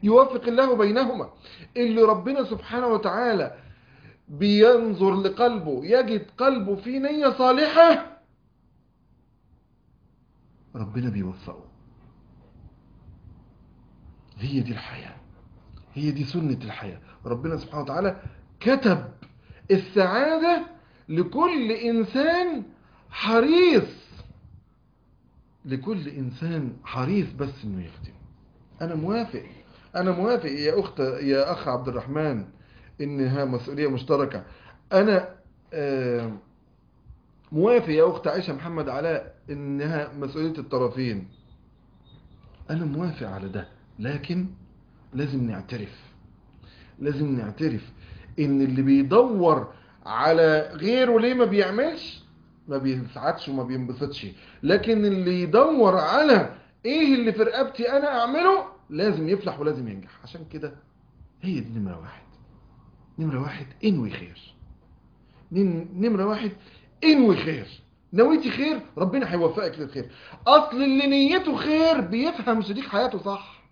يوفق الله بينهما اللي ربنا سبحانه وتعالى بينظر لقلبه يجد قلبه فيه نية صالحة ربنا بيوفقه هي دي الحياة هي دي سنة الحياة ربنا سبحانه وتعالى كتب السعادة لكل إنسان حريص لكل إنسان حريص بس إنه يخدم أنا موافق أنا موافق يا أخت يا أخ عبد الرحمن إنها مسؤولية مشتركة أنا آه موافق يا أخت عائشة محمد علاء إنها مسؤولية الطرفين أنا موافق على ده لكن لازم نعترف لازم نعترف إن اللي بيدور على غيره ليه ما بيعملش ما بيسعدش وما بينبسطش لكن اللي يدور على ايه اللي في رقبتي انا اعمله لازم يفلح ولازم ينجح عشان كده هي دي نمرة واحد نمرة واحد انوي خير نمرة واحد انوي خير نويتي خير ربنا هيوفقك للخير اصل اللي نيته خير بيفهم شريك حياته صح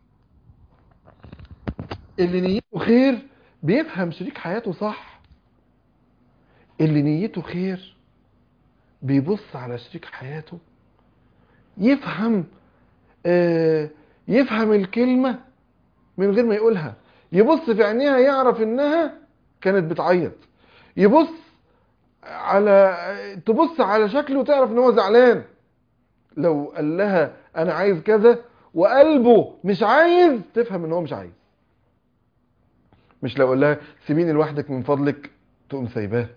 اللي نيته خير بيفهم شريك حياته صح اللي نيته خير بيبص على شريك حياته يفهم آه يفهم الكلمة من غير ما يقولها يبص في عينيها يعرف انها كانت بتعيط يبص على تبص على شكله وتعرف ان هو زعلان لو قال لها انا عايز كذا وقلبه مش عايز تفهم ان هو مش عايز مش لو قال لها سيبيني لوحدك من فضلك تقوم سايباه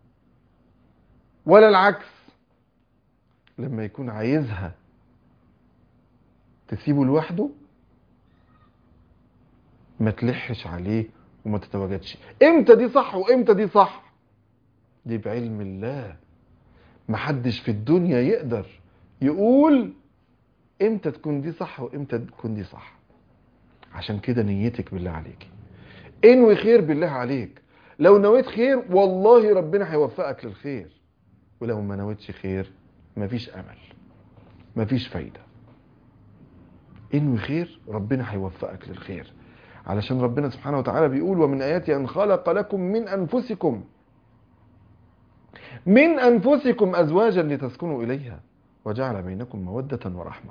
ولا العكس لما يكون عايزها تسيبه لوحده ما تلحش عليه وما تتواجدش امتى دي صح وامتى دي صح دي بعلم الله محدش في الدنيا يقدر يقول امتى تكون دي صح وامتى تكون دي صح عشان كده نيتك بالله عليك انوي خير بالله عليك لو نويت خير والله ربنا هيوفقك للخير ولو ما نويتش خير مفيش امل مفيش فايده انوي خير ربنا هيوفقك للخير علشان ربنا سبحانه وتعالى بيقول ومن اياته ان خلق لكم من انفسكم من انفسكم ازواجا لتسكنوا اليها وجعل بينكم موده ورحمه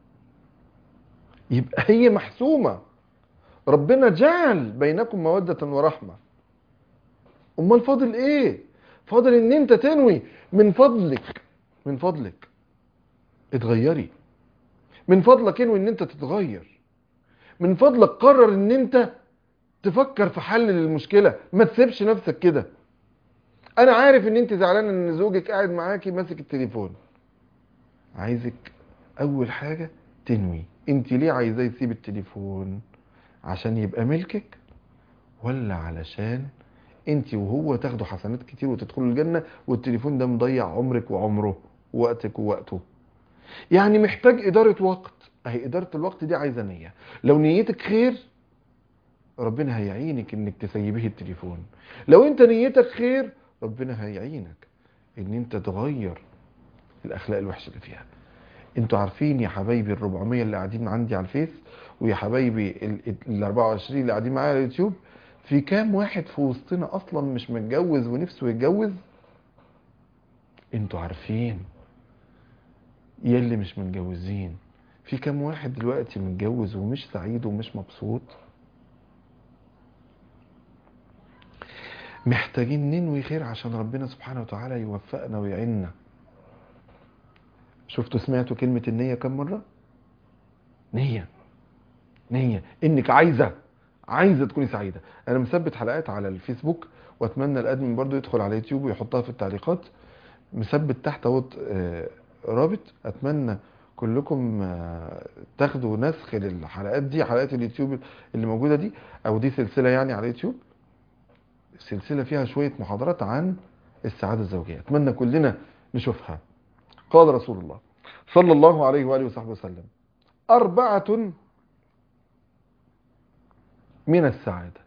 يبقى هي محسومه ربنا جعل بينكم موده ورحمه امال فاضل ايه فاضل ان انت تنوي من فضلك من فضلك اتغيري من فضلك انوي ان انت تتغير من فضلك قرر ان انت تفكر في حل للمشكله ما تسيبش نفسك كده انا عارف ان انت زعلان ان زوجك قاعد معاكي ماسك التليفون عايزك اول حاجه تنوي انت ليه عايزاه يسيب التليفون عشان يبقى ملكك ولا علشان انت وهو تاخدوا حسنات كتير وتدخلوا الجنه والتليفون ده مضيع عمرك وعمره ووقتك ووقته يعني محتاج اداره وقت اهي اداره الوقت دي عايزه نيه لو نيتك خير ربنا هيعينك انك تسيبيه التليفون لو انت نيتك خير ربنا هيعينك ان انت تغير الاخلاق الوحشه اللي فيها انتوا عارفين يا حبايبي ال 400 اللي قاعدين عندي على الفيس ويا حبايبي ال 24 اللي قاعدين معايا على اليوتيوب في كام واحد في وسطنا اصلا مش متجوز ونفسه يتجوز انتوا عارفين يا اللي مش متجوزين في كام واحد دلوقتي متجوز ومش سعيد ومش مبسوط محتاجين ننوي خير عشان ربنا سبحانه وتعالى يوفقنا ويعيننا شفتوا سمعتوا كلمة النية كم مرة نية نية انك عايزة عايزة تكوني سعيدة انا مثبت حلقات على الفيسبوك واتمنى الادمن برضو يدخل على يوتيوب ويحطها في التعليقات مثبت تحت اهوت رابط اتمنى كلكم تاخدوا نسخ للحلقات دي حلقات اليوتيوب اللي موجودة دي او دي سلسلة يعني على اليوتيوب سلسلة فيها شوية محاضرات عن السعادة الزوجية اتمنى كلنا نشوفها قال رسول الله صلى الله عليه وآله وصحبه وسلم أربعة من السعادة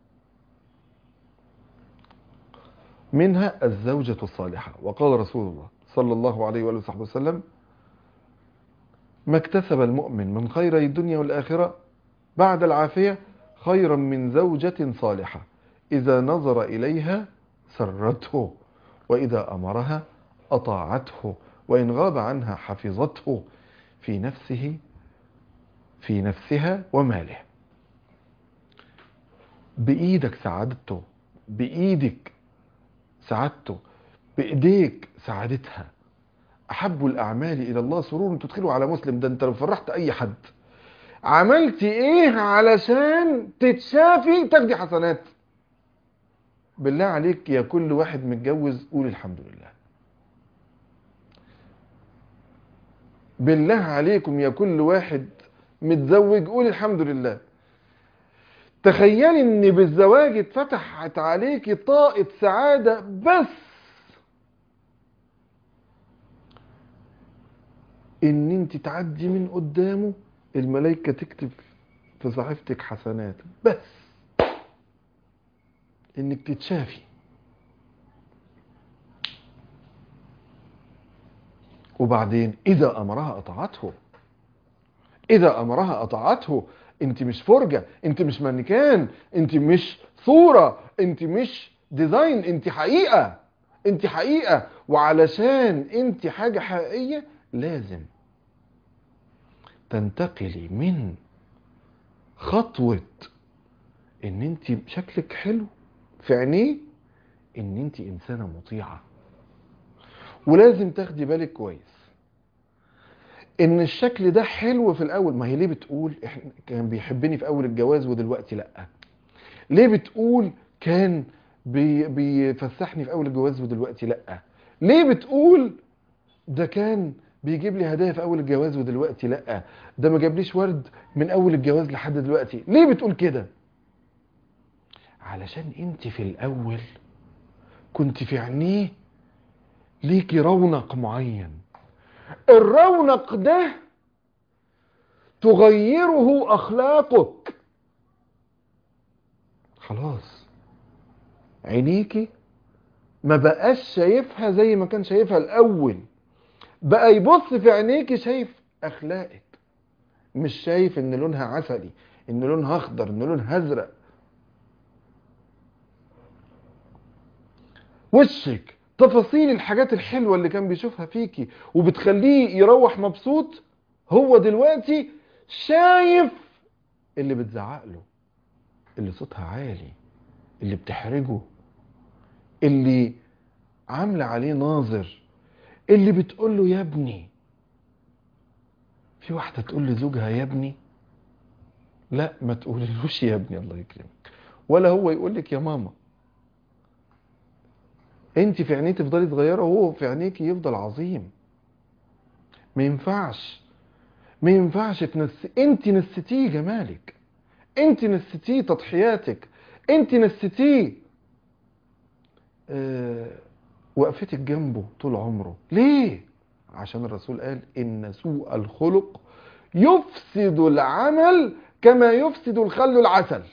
منها الزوجة الصالحة وقال رسول الله صلى الله عليه وآله وصحبه وسلم ما اكتسب المؤمن من خير الدنيا والآخرة بعد العافية خيرا من زوجة صالحة إذا نظر إليها سرته وإذا أمرها أطاعته وإن غاب عنها حفظته في نفسه في نفسها وماله بإيدك سعادته بإيدك سعادته بإيديك سعادتها أحب الأعمال إلى الله سرور تدخله على مسلم ده أنت لو فرحت أي حد عملت إيه علشان تتشافي تاخدي حسنات بالله عليك يا كل واحد متجوز قول الحمد لله بالله عليكم يا كل واحد متزوج قول الحمد لله تخيلي ان بالزواج اتفتحت عليكي طاقة سعادة بس ان انت تعدي من قدامه الملائكة تكتب في صحيفتك حسنات بس انك تتشافي وبعدين اذا امرها اطاعته اذا امرها اطاعته انت مش فرجة انت مش مانيكان انت مش صورة انت مش ديزاين انت حقيقة انت حقيقة وعلشان انت حاجة حقيقية لازم تنتقلي من خطوة ان انت شكلك حلو في عينيه ان انت انسانة مطيعة ولازم تاخدي بالك كويس ان الشكل ده حلو في الاول ما هي ليه بتقول احنا كان بيحبني في اول الجواز ودلوقتي لا ليه بتقول كان بي بيفسحني في اول الجواز ودلوقتي لا ليه بتقول ده كان بيجيب لي هدايا في اول الجواز ودلوقتي لا ده ما جابليش ورد من اول الجواز لحد دلوقتي ليه بتقول كده علشان انت في الاول كنت في عينيه ليكي رونق معين الرونق ده تغيره اخلاقك خلاص عينيكي ما بقاش شايفها زي ما كان شايفها الاول بقى يبص في عينيكي شايف اخلاقك مش شايف ان لونها عسلي ان لونها اخضر ان لونها ازرق وشك تفاصيل الحاجات الحلوة اللي كان بيشوفها فيكي وبتخليه يروح مبسوط هو دلوقتي شايف اللي بتزعق له اللي صوتها عالي اللي بتحرجه اللي عاملة عليه ناظر اللي بتقول له يا ابني في واحدة تقول لزوجها يا ابني لا ما تقوللوش يا ابني الله يكرمك ولا هو يقول لك يا ماما انت في عينيه تفضلي صغيره وهو في عينيك يفضل عظيم ما ينفعش ما ينفعش تنس انت نستيه جمالك انت نستيه تضحياتك انت نستيه اه وقفتك جنبه طول عمره ليه عشان الرسول قال ان سوء الخلق يفسد العمل كما يفسد الخل العسل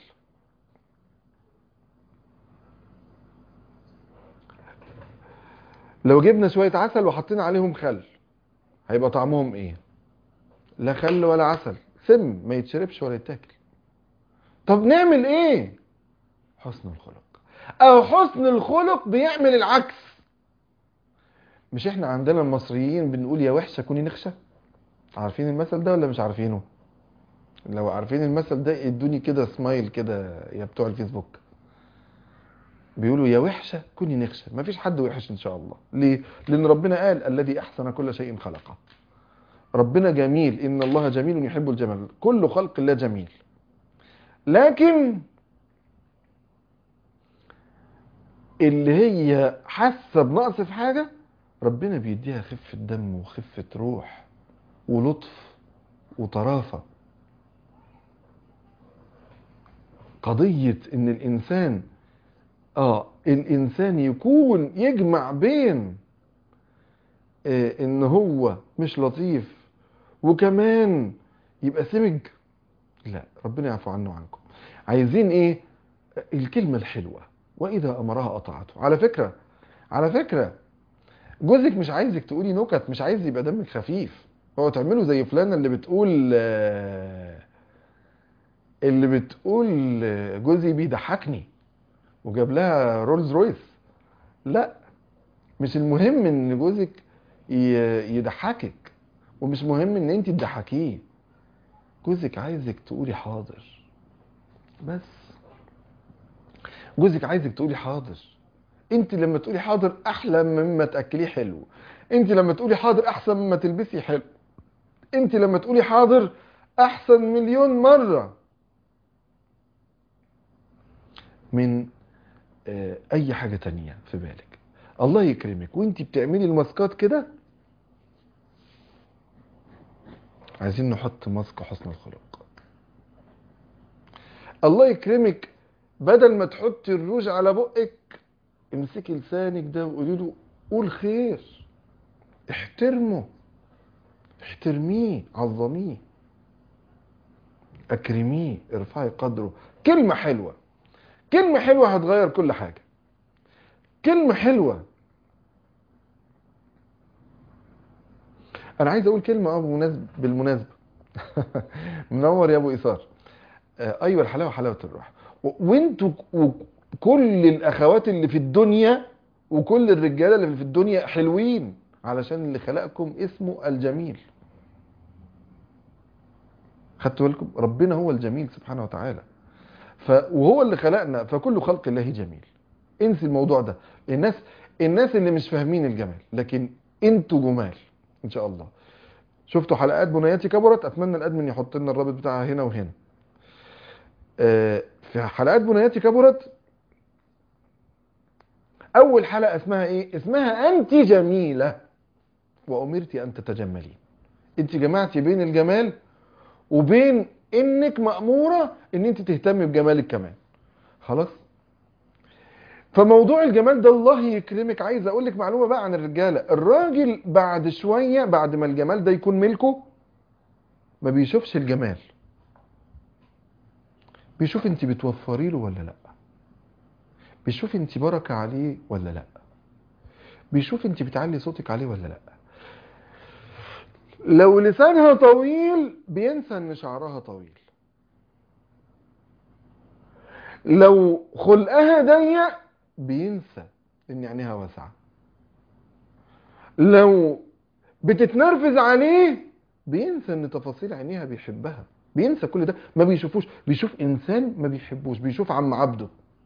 لو جبنا شوية عسل وحطينا عليهم خل هيبقى طعمهم ايه لا خل ولا عسل سم ما يتشربش ولا يتاكل طب نعمل ايه حسن الخلق او حسن الخلق بيعمل العكس مش احنا عندنا المصريين بنقول يا وحشة كوني نخشة عارفين المثل ده ولا مش عارفينه لو عارفين المثل ده ادوني كده سمايل كده يا بتوع الفيسبوك بيقولوا يا وحشة كوني نخشة ما فيش حد وحش ان شاء الله ليه لان ربنا قال الذي احسن كل شيء خلقه ربنا جميل ان الله جميل يحب الجمال كل خلق الله جميل لكن اللي هي حاسه بنقص في حاجه ربنا بيديها خفه دم وخفه روح ولطف وطرافه قضيه ان الانسان اه الانسان يكون يجمع بين آه ان هو مش لطيف وكمان يبقى سمج لا ربنا يعفو عنه وعنكم عايزين ايه الكلمة الحلوة واذا امرها اطاعته على فكرة على فكرة جوزك مش عايزك تقولي نكت مش عايز يبقى دمك خفيف هو تعمله زي فلانة اللي بتقول آه اللي بتقول جوزي بيضحكني وجاب لها رولز رويس لا مش المهم ان جوزك ي- يضحكك ومش مهم ان انت تضحكيه جوزك عايزك تقولي حاضر بس جوزك عايزك تقولي حاضر انت لما تقولي حاضر احلى مما تاكليه حلو انت لما تقولي حاضر احسن مما تلبسي حلو انت لما تقولي حاضر احسن مليون مره من آه، اي حاجه تانية في بالك الله يكرمك وانت بتعملي الماسكات كده عايزين نحط ماسك حسن الخلق الله يكرمك بدل ما تحطي الروج على بقك امسكي لسانك ده وقولي له قول خير احترمه احترميه عظميه اكرميه ارفعي قدره كلمة حلوة كلمة حلوة هتغير كل حاجة كلمة حلوة انا عايز اقول كلمة اه بمناسبة بالمناسبة منور يا ابو ايثار آه، ايوه الحلاوة حلاوة الروح و- وانتوا وكل الاخوات اللي في الدنيا وكل الرجاله اللي في الدنيا حلوين علشان اللي خلقكم اسمه الجميل خدتوا بالكم ربنا هو الجميل سبحانه وتعالى ف وهو اللي خلقنا فكل خلق الله جميل انسي الموضوع ده الناس الناس اللي مش فاهمين الجمال لكن انتوا جمال ان شاء الله شفتوا حلقات بنياتي كبرت اتمنى الادمن يحط لنا الرابط بتاعها هنا وهنا آه، في حلقات بنياتي كبرت اول حلقه اسمها ايه اسمها انت جميله وامرت ان تتجملي انت جمعتي بين الجمال وبين انك ماموره ان انت تهتمي بجمالك كمان خلاص فموضوع الجمال ده الله يكرمك عايز اقول لك معلومه بقى عن الرجاله الراجل بعد شويه بعد ما الجمال ده يكون ملكه ما بيشوفش الجمال بيشوف انت بتوفري له ولا لا بيشوف انت بركه عليه ولا لا بيشوف انت بتعلي صوتك عليه ولا لا لو لسانها طويل بينسى ان شعرها طويل لو خلقها ضيق بينسى ان عينيها واسعه لو بتتنرفز عليه بينسى ان تفاصيل عينيها بيحبها بينسى كل ده ما بيشوفوش بيشوف انسان ما بيحبوش بيشوف عم عبده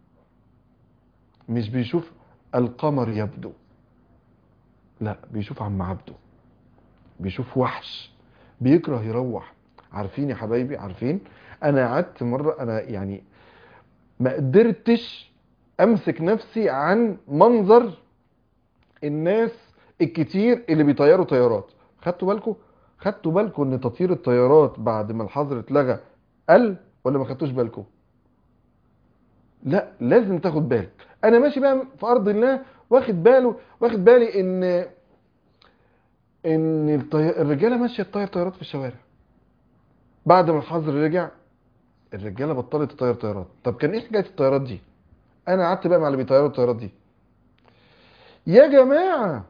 مش بيشوف القمر يبدو لا بيشوف عم عبده بيشوف وحش بيكره يروح عارفين يا حبايبي عارفين انا قعدت مره انا يعني ما قدرتش امسك نفسي عن منظر الناس الكتير اللي بيطيروا طيارات خدتوا بالكم خدتوا بالكم ان تطير الطيارات بعد ما الحظر اتلغى قل ولا ما خدتوش بالكم لا لازم تاخد بالك انا ماشي بقى في ارض الله واخد باله واخد بالي ان ان الطي... الرجاله ماشيه تطير طيارات في الشوارع بعد ما الحظر رجع الرجاله بطلت تطير طيارات طب كان ايه حكايه الطيارات دي انا قعدت بقى مع اللي بيطيروا الطيارات دي يا جماعه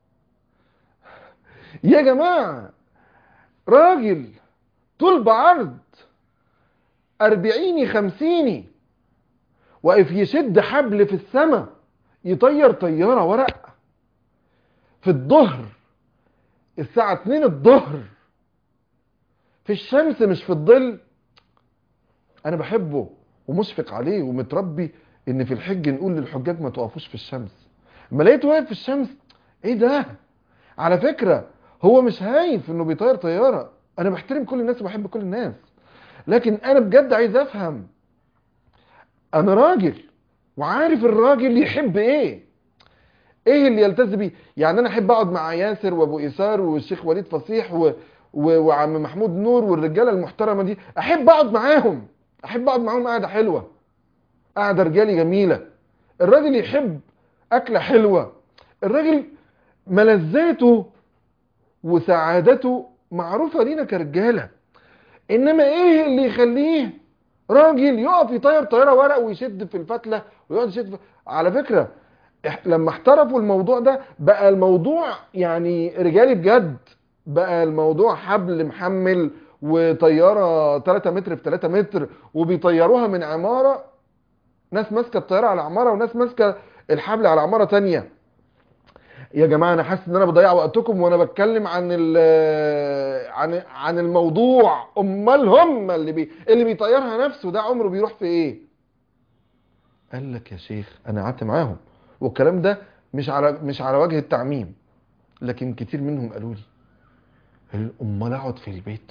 يا جماعه راجل طول بعرض أربعيني خمسيني واقف يشد حبل في السماء يطير طيارة ورق في الظهر الساعة 2 الظهر في الشمس مش في الظل انا بحبه ومشفق عليه ومتربي ان في الحج نقول للحجاج ما توقفوش في الشمس اما لقيته واقف في الشمس ايه ده على فكرة هو مش هايف انه بيطير طيارة انا بحترم كل الناس وبحب كل الناس لكن انا بجد عايز افهم انا راجل وعارف الراجل يحب ايه ايه اللي يلتز بيه يعني انا احب اقعد مع ياسر وابو ايثار والشيخ وليد فصيح و... و... وعم محمود نور والرجاله المحترمه دي احب اقعد معاهم احب اقعد معاهم قعده حلوه قعده رجالي جميله الراجل يحب اكله حلوه الراجل ملذاته وسعادته معروفه لينا كرجاله انما ايه اللي يخليه راجل يقف يطير طياره ورق ويشد في الفتله ويقعد يشد في... على فكره إح- لما احترفوا الموضوع ده بقى الموضوع يعني رجالي بجد بقى الموضوع حبل محمل وطياره 3 متر في 3 متر وبيطيروها من عماره ناس ماسكه الطياره على عماره وناس ماسكه الحبل على عماره تانية يا جماعه انا حاسس ان انا بضيع وقتكم وانا بتكلم عن ال- عن عن الموضوع امال هم اللي بي اللي بيطيرها نفسه ده عمره بيروح في ايه قال لك يا شيخ انا قعدت معاهم والكلام ده مش على مش على وجه التعميم لكن كتير منهم قالوا لي قالوا لي امال اقعد في البيت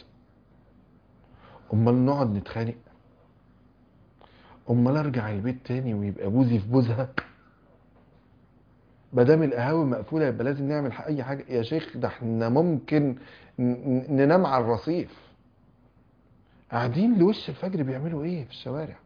امال نقعد نتخانق امال ارجع البيت تاني ويبقى بوزي في بوزها ما دام القهاوي مقفوله يبقى لازم نعمل ح- اي حاجه يا شيخ ده احنا ممكن ن- ن- ننام على الرصيف قاعدين لوش الفجر بيعملوا ايه في الشوارع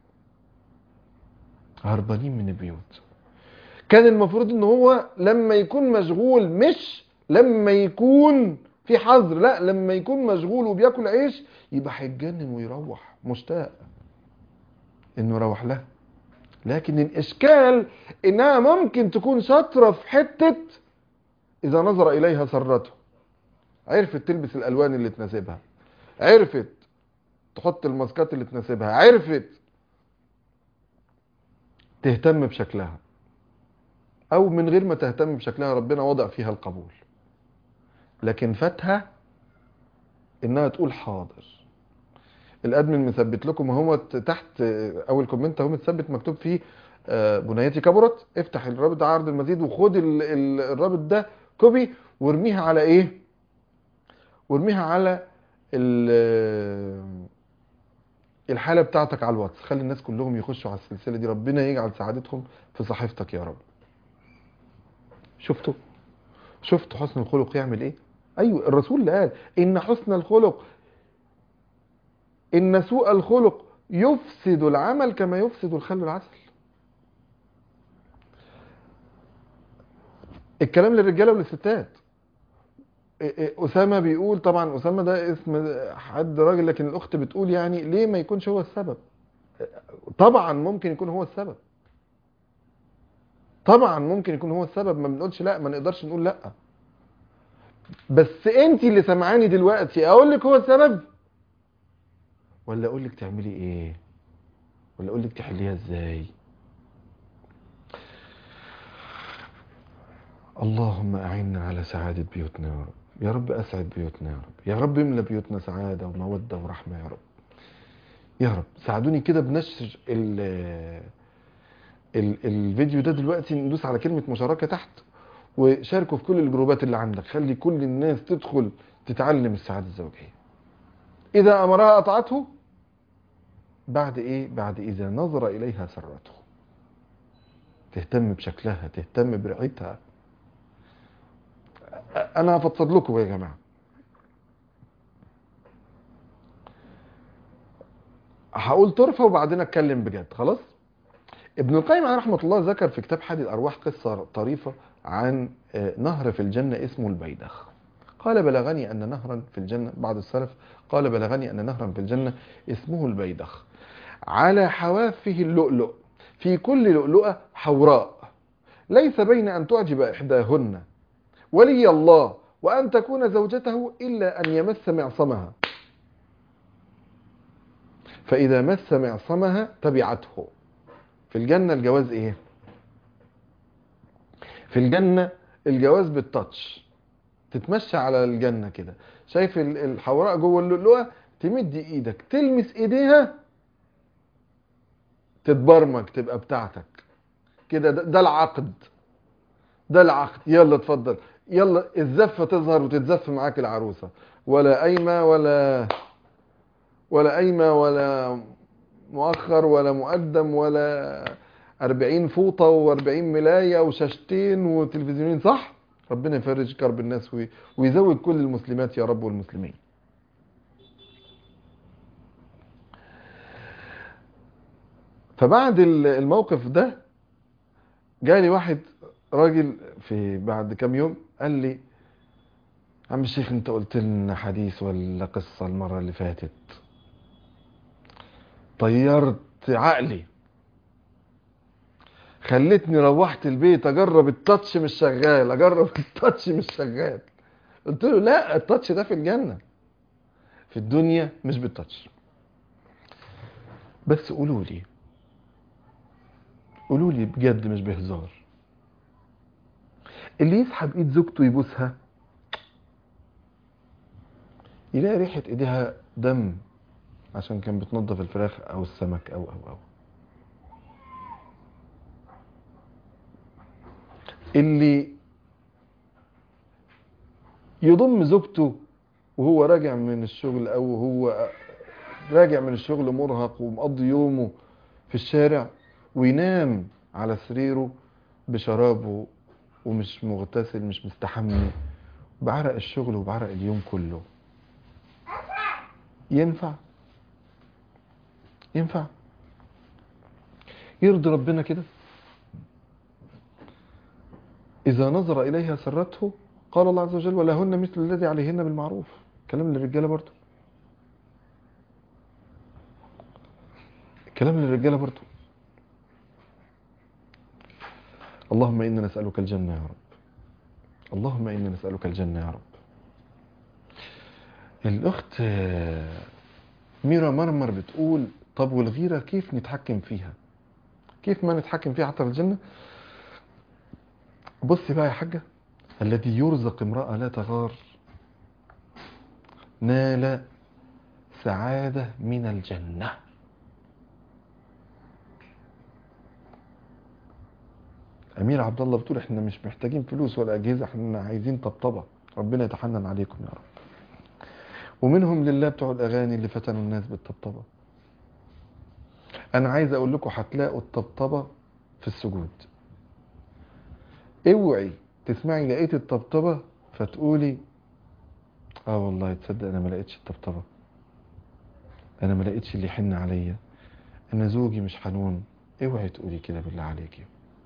هربانين من البيوت كان المفروض ان هو لما يكون مشغول مش لما يكون في حظر لا لما يكون مشغول وبياكل عيش يبقى هيتجنن ويروح مشتاق انه يروح لها لكن الاشكال انها ممكن تكون شاطره في حته اذا نظر اليها سرته عرفت تلبس الالوان اللي تناسبها عرفت تحط الماسكات اللي تناسبها عرفت تهتم بشكلها او من غير ما تهتم بشكلها ربنا وضع فيها القبول لكن فاتها انها تقول حاضر الادمن مثبت لكم اهو تحت اول كومنت اهو متثبت مكتوب فيه آه، بنيتي كبرت افتح الرابط ده عرض المزيد وخد ال- ال- الرابط ده كوبي وارميها على ايه وارميها على ال- الحاله بتاعتك على الواتس خلي الناس كلهم يخشوا على السلسله دي ربنا يجعل سعادتهم في صحيفتك يا رب شفتوا شفتوا حسن الخلق يعمل ايه ايوه الرسول اللي قال ان حسن الخلق ان سوء الخلق يفسد العمل كما يفسد الخل العسل الكلام للرجاله وللستات إيه إيه اسامه بيقول طبعا اسامه ده اسم حد راجل لكن الاخت بتقول يعني ليه ما يكونش هو السبب طبعا ممكن يكون هو السبب طبعا ممكن يكون هو السبب ما بنقولش لا ما نقدرش نقول لا بس انت اللي سمعاني دلوقتي اقول لك هو السبب ولا اقول لك تعملي ايه ولا اقول لك تحليها ازاي اللهم اعنا على سعادة بيوتنا يا رب يا رب اسعد بيوتنا يا رب يا رب املى بيوتنا سعادة ومودة ورحمة يا رب يا رب ساعدوني كده بنشر ال ال الفيديو ده دلوقتي ندوس على كلمة مشاركة تحت وشاركوا في كل الجروبات اللي عندك خلي كل الناس تدخل تتعلم السعادة الزوجية إذا أمرها أطاعته بعد إيه؟ بعد إذا نظر إليها سرته تهتم بشكلها تهتم برعيتها أ- أنا هفضل لكم يا جماعة هقول طرفة وبعدين أتكلم بجد خلاص؟ ابن القيم عليه رحمة الله ذكر في كتاب حادي الأرواح قصة طريفة عن آه، نهر في الجنة اسمه البيدخ قال بلغني أن نهرا في الجنة بعض السلف قال بلغني أن نهرا في الجنة اسمه البيدخ على حوافه اللؤلؤ في كل لؤلؤة حوراء ليس بين أن تعجب إحداهن ولي الله وأن تكون زوجته إلا أن يمس معصمها فإذا مس معصمها تبعته في الجنة الجواز إيه؟ في الجنة الجواز بالتاتش تتمشى على الجنة كده شايف ال- الحوراء جوه اللؤلؤة تمد ايدك تلمس ايديها تتبرمج تبقى بتاعتك كده ده, ده العقد ده العقد يلا اتفضل يلا الزفة تظهر وتتزف معاك العروسة ولا قايمة ولا ولا قايمة ولا مؤخر ولا مقدم ولا أربعين فوطة وأربعين ملاية وشاشتين وتلفزيونين صح؟ ربنا يفرج كرب الناس وي- ويزود كل المسلمات يا رب والمسلمين فبعد ال- الموقف ده جالي واحد راجل في بعد كام يوم قال لي عم الشيخ انت قلت لنا حديث ولا قصة المرة اللي فاتت طيرت عقلي خلتني روحت البيت اجرب التاتش مش شغال اجرب التاتش مش شغال قلت له لا التاتش ده في الجنة في الدنيا مش بالتاتش بس قولوا لي قولوا لي بجد مش بهزار اللي يسحب ايد زوجته يبوسها يلاقي ريحة ايديها دم عشان كان بتنظف الفراخ او السمك او او او اللي يضم زوجته وهو راجع من الشغل او هو راجع من الشغل مرهق ومقضي يومه في الشارع وينام على سريره بشرابه ومش مغتسل مش مستحمي بعرق الشغل وبعرق اليوم كله ينفع ينفع يرضي ربنا كده إذا نظر إليها سرته قال الله عز وجل ولهن مثل الذي عليهن بالمعروف كلام للرجالة برضو كلام للرجالة برضو اللهم إنا نسألك الجنة يا رب اللهم إنا نسألك الجنة يا رب الأخت ميرا مرمر بتقول طب والغيرة كيف نتحكم فيها كيف ما نتحكم فيها حتى في الجنة بصي بقى يا حاجة الذي يرزق امرأة لا تغار نال سعادة من الجنة أمير عبد الله بتقول احنا مش محتاجين فلوس ولا أجهزة احنا عايزين طبطبة ربنا يتحنن عليكم يا رب ومنهم لله بتوع الأغاني اللي فتنوا الناس بالطبطبة أنا عايز أقول لكم هتلاقوا الطبطبة في السجود اوعي تسمعي لقيت الطبطبة فتقولي اه والله تصدق انا ما لقيتش الطبطبة انا ما لقيتش اللي يحن عليا انا زوجي مش حنون اوعي تقولي كده بالله عليكي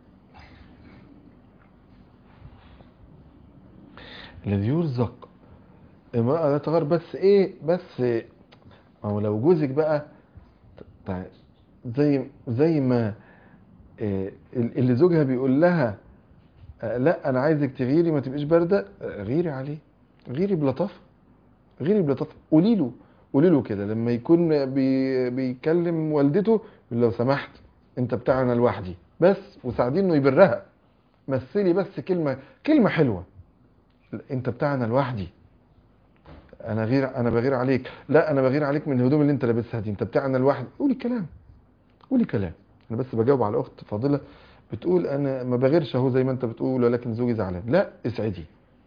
الذي يرزق امرأة لا تغار بس ايه بس ما هو لو جوزك بقى طيب زي زي ما إيه اللي زوجها بيقول لها لا انا عايزك تغيري ما تبقيش بارده غيري عليه غيري بلطافه غيري بلطافه قولي له قولي له كده لما يكون بي بيكلم والدته لو سمحت انت بتاعنا لوحدي بس وساعديه انه يبرها مثلي بس كلمه كلمه حلوه انت بتاعنا لوحدي انا غير انا بغير عليك لا انا بغير عليك من الهدوم اللي انت لابسها دي انت بتاعنا لوحدي قولي كلام قولي كلام انا بس بجاوب على اخت فاضله بتقول انا ما بغيرش اهو زي ما انت بتقول ولكن زوجي زعلان لا اسعدي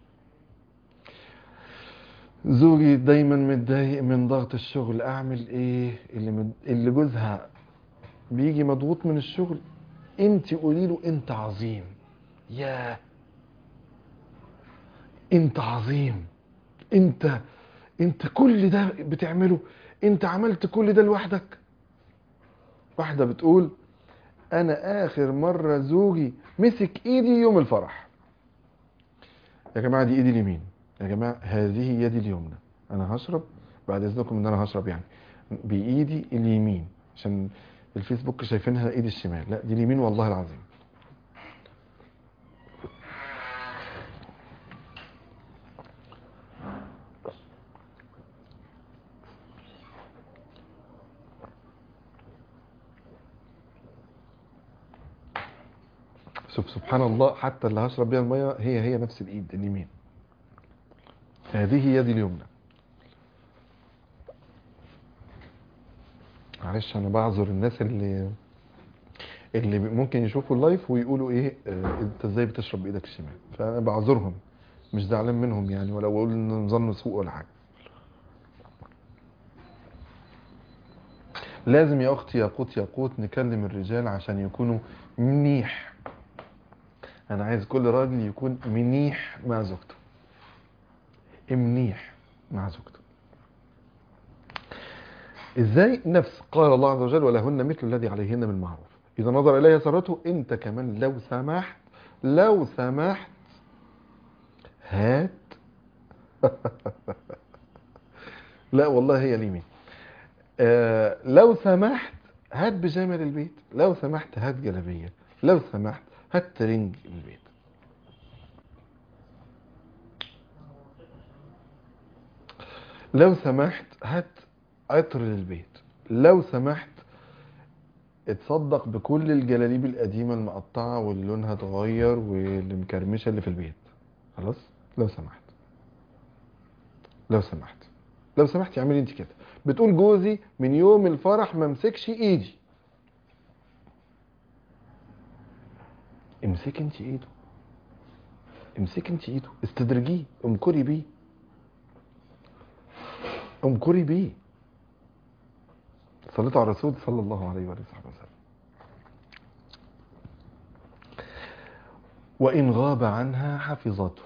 زوجي دايما متضايق من ضغط الشغل اعمل ايه اللي مد... اللي جوزها بيجي مضغوط من الشغل انت قولي له انت عظيم يا انت عظيم انت انت كل ده بتعمله انت عملت كل ده لوحدك واحده بتقول انا اخر مرة زوجي مسك ايدي يوم الفرح يا جماعة دي ايدي اليمين يا جماعة هذه يدي اليمنى انا هشرب بعد اذنكم ان انا هشرب يعني بايدي اليمين عشان الفيسبوك شايفينها ايدي الشمال لا دي اليمين والله العظيم شوف سبحان الله حتى اللي هشرب بيها الميه هي هي نفس الايد اليمين هذه يدي اليمنى معلش انا بعذر الناس اللي اللي ممكن يشوفوا اللايف ويقولوا ايه آه انت ازاي بتشرب بايدك الشمال فانا بعذرهم مش زعلان منهم يعني ولا بقول ان نظام سوء ولا حاجه لازم يا اختي يا قوت يا قوت نكلم الرجال عشان يكونوا منيح انا عايز كل راجل يكون منيح مع زوجته منيح مع زوجته ازاي نفس قال الله عز وجل ولهن مثل الذي عليهن بالمعروف اذا نظر اليها سرته انت كمان لو سمحت لو سمحت هات لا والله هي اليمين آه لو سمحت هات بيجامه للبيت لو سمحت هات جلابيه لو سمحت هات ترنج للبيت لو سمحت هات عطر للبيت لو سمحت اتصدق بكل الجلاليب القديمة المقطعة واللي لونها اتغير واللي مكرمشة اللي في البيت خلاص لو سمحت لو سمحت لو سمحت اعملي انت كده بتقول جوزي من يوم الفرح ما مسكش ايدي امسكي انت ايده امسكي انت ايده استدرجيه امكري بيه امكري بيه صليت على الرسول صلى الله عليه وآله وصحبه وسلم وإن غاب عنها حفظته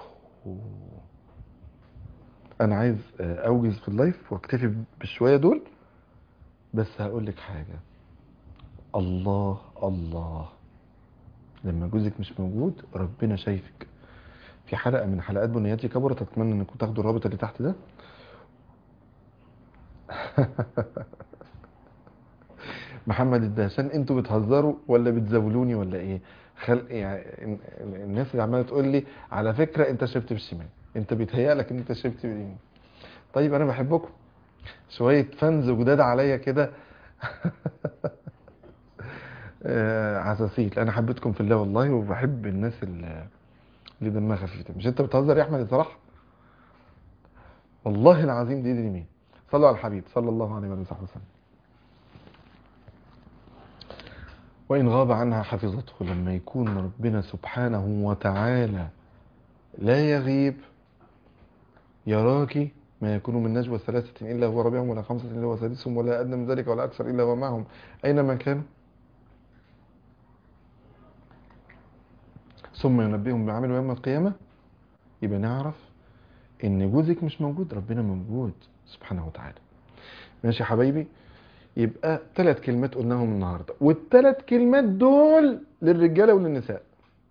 أنا عايز أوجز في اللايف واكتفي بالشوية دول بس هقول لك حاجة الله الله لما جوزك مش موجود ربنا شايفك في حلقة من حلقات بنياتي كبرت أتمنى أنكم تاخدوا الرابط اللي تحت ده محمد الدهشان انتوا بتهزروا ولا بتزاولوني ولا ايه خل... يعني الناس اللي عماله تقول لي على فكره انت شربت بالشمال انت بيتهيألك ان انت شربت باليمين طيب انا بحبكم شويه فانز جداد عليا كده آه، عساسيل انا حبيتكم في الله والله وبحب الناس اللي اللي دمها خفيفه مش انت بتهزر يا احمد صراحه والله العظيم دي دي مين صلوا على الحبيب صلى الله عليه وآله وصحبه وسلم وإن غاب عنها حفظته لما يكون ربنا سبحانه وتعالى لا يغيب يراك ما يكون من نجوى ثلاثة إلا هو رابعهم ولا خمسة إلا هو سادسهم ولا أدنى من ذلك ولا أكثر إلا هو معهم أينما كانوا ثم ينبئهم بعمل يوم القيامة يبقى نعرف إن جوزك مش موجود ربنا موجود سبحانه وتعالى ماشي يا حبايبي يبقى ثلاث كلمات قلناهم النهارده والثلاث كلمات دول للرجاله وللنساء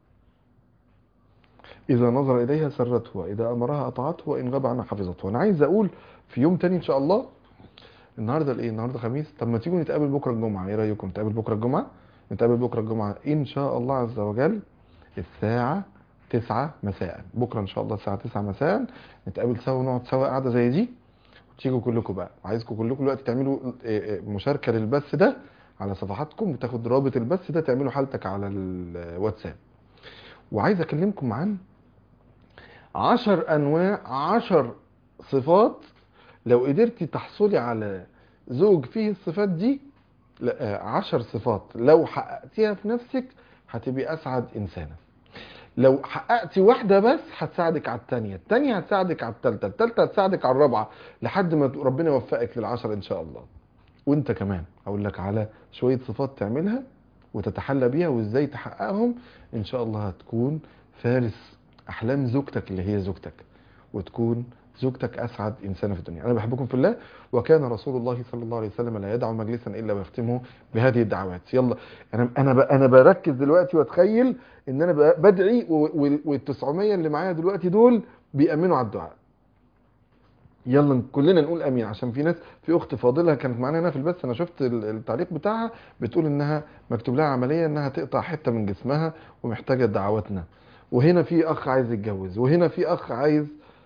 اذا نظر اليها سرته واذا امرها اطاعته وان غاب عنها حفظته انا عايز اقول في يوم تاني ان شاء الله النهارده الايه النهارده خميس طب ما تيجوا نتقابل بكره الجمعه ايه رايكم نتقابل بكره الجمعه نتقابل بكره الجمعه ان شاء الله عز وجل الساعه 9 مساء بكره ان شاء الله الساعه 9 مساء نتقابل سوا ونقعد سوا قاعده زي دي تيجوا كلكم بقى عايزكم كلكم دلوقتي تعملوا مشاركه للبث ده على صفحاتكم وتاخد رابط البث ده تعملوا حالتك على الواتساب وعايز اكلمكم عن عشر انواع عشر صفات لو قدرتي تحصلي على زوج فيه الصفات دي لا عشر صفات لو حققتيها في نفسك هتبقي اسعد انسانه لو حققتي واحدة بس هتساعدك على التانية التانية هتساعدك على التالتة التالتة هتساعدك على الرابعة لحد ما ربنا يوفقك للعشر ان شاء الله وانت كمان هقول لك على شوية صفات تعملها وتتحلى بيها وازاي تحققهم ان شاء الله هتكون فارس احلام زوجتك اللي هي زوجتك وتكون زوجتك اسعد انسانه في الدنيا انا بحبكم في الله وكان رسول الله صلى الله عليه وسلم لا يدع مجلسا الا ويختمه بهذه الدعوات يلا انا انا انا بركز دلوقتي واتخيل ان انا بدعي وال900 اللي معايا دلوقتي دول بيامنوا على الدعاء يلا كلنا نقول امين عشان في ناس في اخت فاضله كانت معانا هنا في البث انا شفت التعليق بتاعها بتقول انها مكتوب لها عمليه انها تقطع حته من جسمها ومحتاجه دعواتنا وهنا في اخ عايز يتجوز وهنا في اخ عايز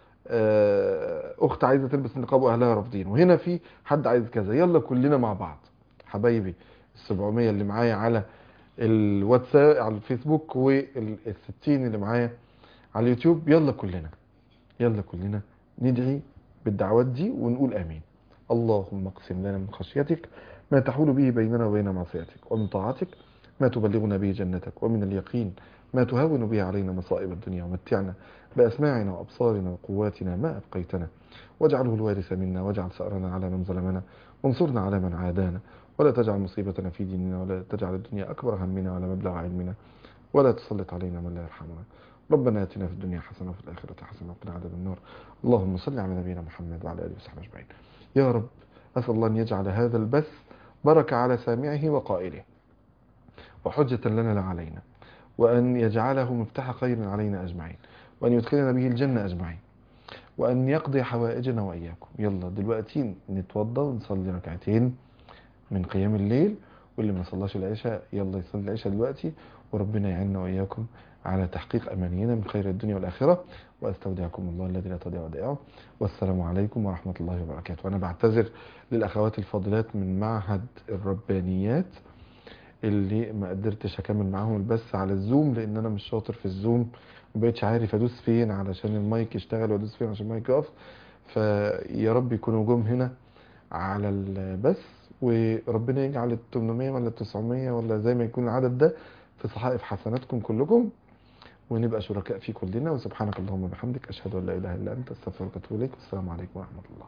اخت عايزه تلبس النقاب واهلها رافضين وهنا في حد عايز كذا يلا كلنا مع بعض حبايبي ال700 اللي معايا على الواتساب على الفيسبوك وال60 اللي معايا على اليوتيوب يلا كلنا يلا كلنا ندعي بالدعوات دي ونقول امين اللهم اقسم لنا من خشيتك ما تحول به بيننا وبين معصيتك ومن طاعتك ما تبلغنا به جنتك ومن اليقين ما تهون به علينا مصائب الدنيا ومتعنا بأسماعنا وأبصارنا وقواتنا ما أبقيتنا واجعله الوارث منا واجعل ثأرنا على من ظلمنا وانصرنا على من عادانا ولا تجعل مصيبتنا في ديننا ولا تجعل الدنيا أكبر همنا ولا مبلغ علمنا ولا تسلط علينا من لا يرحمنا ربنا اتنا في الدنيا حسنه وفي الاخره حسنه وقنا عذاب النار اللهم صل على نبينا محمد وعلى اله وصحبه اجمعين يا رب اسال الله ان يجعل هذا البث بركه على سامعه وقائله وحجه لنا لا علينا وان يجعله مفتاح خير علينا اجمعين وان يدخلنا به الجنه اجمعين وان يقضي حوائجنا واياكم يلا دلوقتي نتوضى ونصلي ركعتين من قيام الليل واللي ما صلاش العشاء يلا يصلي العشاء دلوقتي وربنا يعيننا واياكم على تحقيق امانينا من خير الدنيا والاخره واستودعكم الله الذي لا تضيع ودائعه والسلام عليكم ورحمه الله وبركاته وانا بعتذر للاخوات الفاضلات من معهد الربانيات اللي ما قدرتش اكمل معاهم البث على الزوم لان انا مش شاطر في الزوم ومبقتش عارف ادوس فين علشان المايك يشتغل وادوس فين عشان المايك يقف فيا رب يكونوا جم هنا على البث وربنا يجعل ال 800 ولا ال 900 ولا زي ما يكون العدد ده في صحائف حسناتكم كلكم ونبقى شركاء فيه كلنا وسبحانك اللهم وبحمدك اشهد ان لا اله الا انت استغفرك واتوب اليك والسلام عليكم ورحمه الله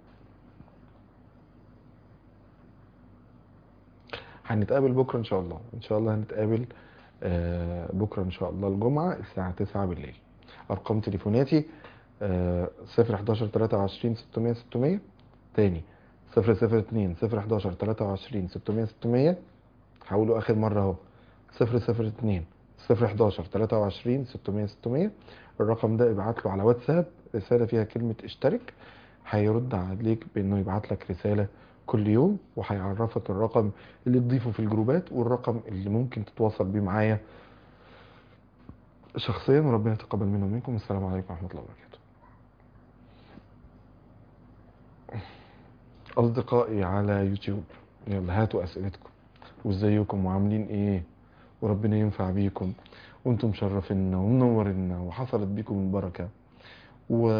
هنتقابل بكره ان شاء الله ان شاء الله هنتقابل آه، بكره ان شاء الله الجمعه الساعه 9 بالليل ارقام تليفوناتي آه، 011 23 600 600 تاني 002 011 23 600 600 هقوله اخر مره اهو 002 011 23 600 600 الرقم ده ابعت له على واتساب رساله فيها كلمه اشترك هيرد عليك بانه يبعت لك رساله كل يوم وهيعرفك الرقم اللي تضيفه في الجروبات والرقم اللي ممكن تتواصل بيه معايا شخصيا وربنا يتقبل منا ومنكم السلام عليكم ورحمه الله وبركاته اصدقائي على يوتيوب يلا هاتوا اسئلتكم وازيكم وعاملين ايه وربنا ينفع بيكم وانتم مشرفينا ومنورينا وحصلت بيكم البركه و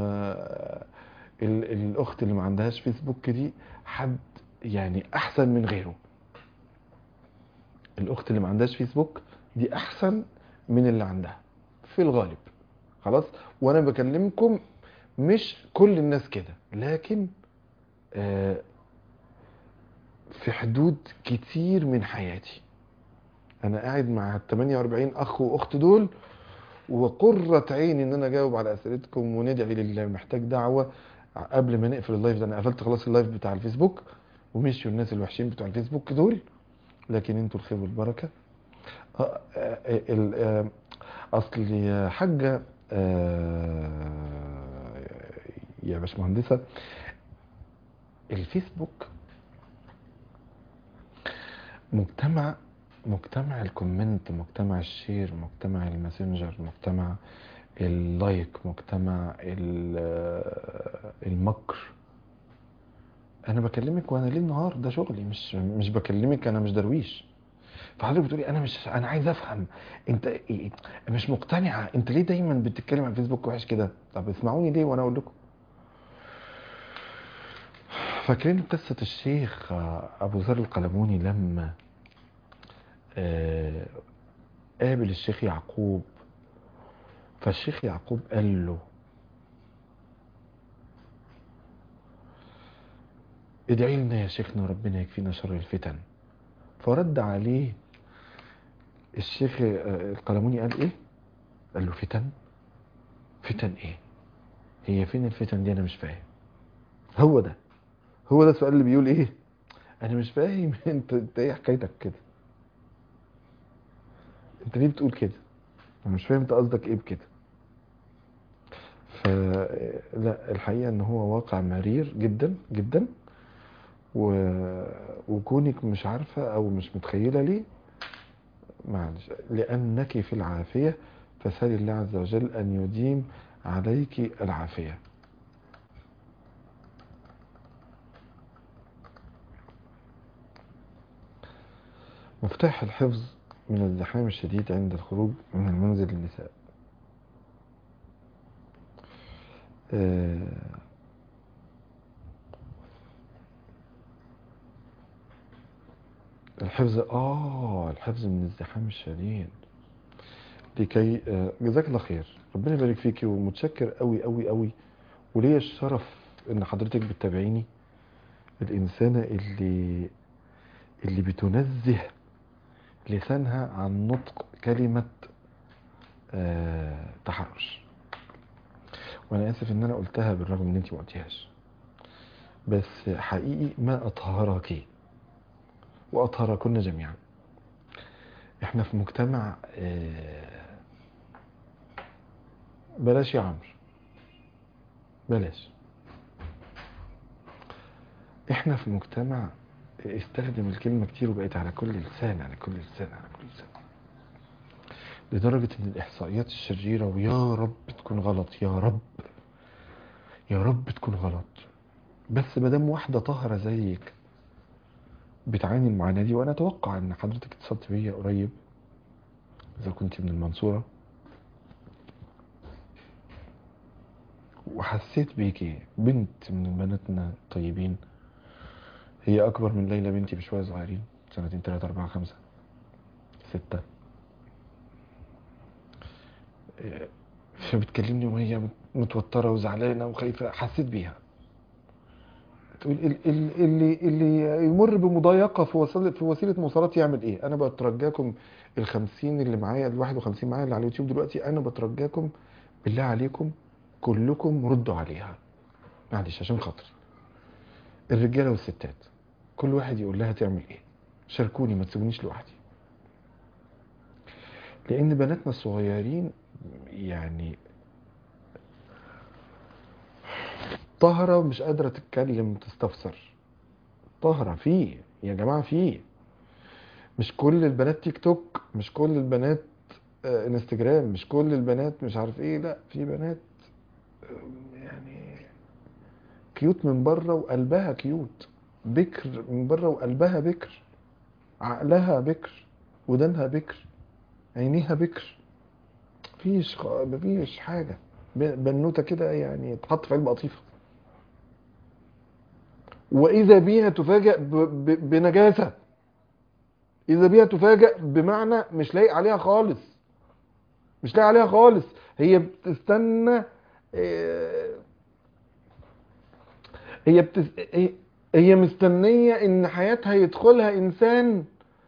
ال- الاخت اللي ما عندهاش فيسبوك دي حد يعني احسن من غيره الاخت اللي ما عندهاش فيسبوك دي احسن من اللي عندها في الغالب خلاص وانا بكلمكم مش كل الناس كده لكن آه، في حدود كتير من حياتي انا قاعد مع ال 48 اخ واخت دول وقرة عيني ان انا اجاوب على اسئلتكم وندعي للي محتاج دعوة قبل ما نقفل اللايف ده انا قفلت خلاص اللايف بتاع الفيسبوك ومشيوا الناس الوحشين بتوع الفيسبوك دول لكن انتوا الخير والبركة آه، آه، ال- آه، اصل يا حاجة آه، يا باشمهندسة الفيسبوك مجتمع مجتمع الكومنت مجتمع الشير مجتمع الماسنجر مجتمع اللايك مجتمع ال- المكر انا بكلمك وانا ليل نهار ده شغلي مش مش بكلمك انا مش درويش فحضرتك بتقولي انا مش انا عايز افهم انت إيه- مش مقتنعه انت ليه دايما بتتكلم على الفيسبوك وحش كده طب اسمعوني ليه وانا اقول لكم فاكرين قصة الشيخ أبو ذر القلموني لما آه، قابل الشيخ يعقوب فالشيخ يعقوب قال له ادعي لنا يا شيخنا ربنا يكفينا شر الفتن فرد عليه الشيخ آه، القلموني قال ايه قال له فتن فتن ايه هي فين الفتن دي انا مش فاهم هو ده هو ده السؤال اللي بيقول ايه انا مش فاهم انت انت ايه حكايتك كده انت ليه بتقول كده انا مش فاهم انت قصدك ايه بكده فلا الحقيقه ان هو واقع مرير جدا جدا و... وكونك مش عارفه او مش متخيله ليه معلش لانك في العافيه فسال الله عز وجل ان يديم عليك العافيه مفتاح الحفظ من الزحام الشديد عند الخروج من المنزل للنساء آه، الحفظ اه الحفظ من الزحام الشديد لكي آه، جزاك الله خير ربنا يبارك فيكي ومتشكر قوي قوي قوي وليا الشرف ان حضرتك بتتابعيني الانسانه اللي اللي بتنزه لسانها عن نطق كلمة آه تحرش وانا اسف ان انا قلتها بالرغم ان انت ما قلتيهاش بس حقيقي ما اطهرك واطهركن جميعا احنا في مجتمع آه بلاش يا عمرو بلاش احنا في مجتمع استخدم الكلمة كتير وبقت على كل لسان على كل لسان على كل لسان لدرجة ان الاحصائيات الشريرة ويا رب تكون غلط يا رب يا رب تكون غلط بس مادام واحدة طاهرة زيك بتعاني المعاناة دي وانا اتوقع ان حضرتك اتصلت بيا قريب اذا كنت من المنصورة وحسيت بيكي بنت من بناتنا الطيبين هي اكبر من ليلى بنتي بشوية صغيرين سنتين تلاتة اربعة خمسة ستة إيه، فبتكلمني وهي متوترة وزعلانة وخايفة حسيت بيها تقول ال- ال- اللي اللي يمر بمضايقة في وسيلة في وسيلة مواصلات يعمل ايه؟ انا بترجاكم ال 50 اللي معايا ال 51 معايا اللي على اليوتيوب دلوقتي انا بترجاكم بالله عليكم كلكم ردوا عليها معلش عشان خاطري الرجاله والستات كل واحد يقول لها تعمل ايه شاركوني ما تسيبونيش لوحدي لان بناتنا الصغيرين يعني طاهرة ومش قادرة تتكلم وتستفسر طاهرة فيه يا جماعة فيه مش كل البنات تيك توك مش كل البنات آه، انستجرام مش كل البنات مش عارف ايه لا في بنات آه، يعني كيوت من بره وقلبها كيوت بكر من بره وقلبها بكر عقلها بكر ودانها بكر عينيها بكر مفيش خ- مفيش حاجة ب- بنوتة كده يعني تحط في علبة قطيفة وإذا بيها تفاجأ ب- ب- بنجاسة إذا بيها تفاجأ بمعنى مش لايق عليها خالص مش لايق عليها خالص هي بتستنى آه، هي بتس... هي- هي مستنية إن حياتها يدخلها إنسان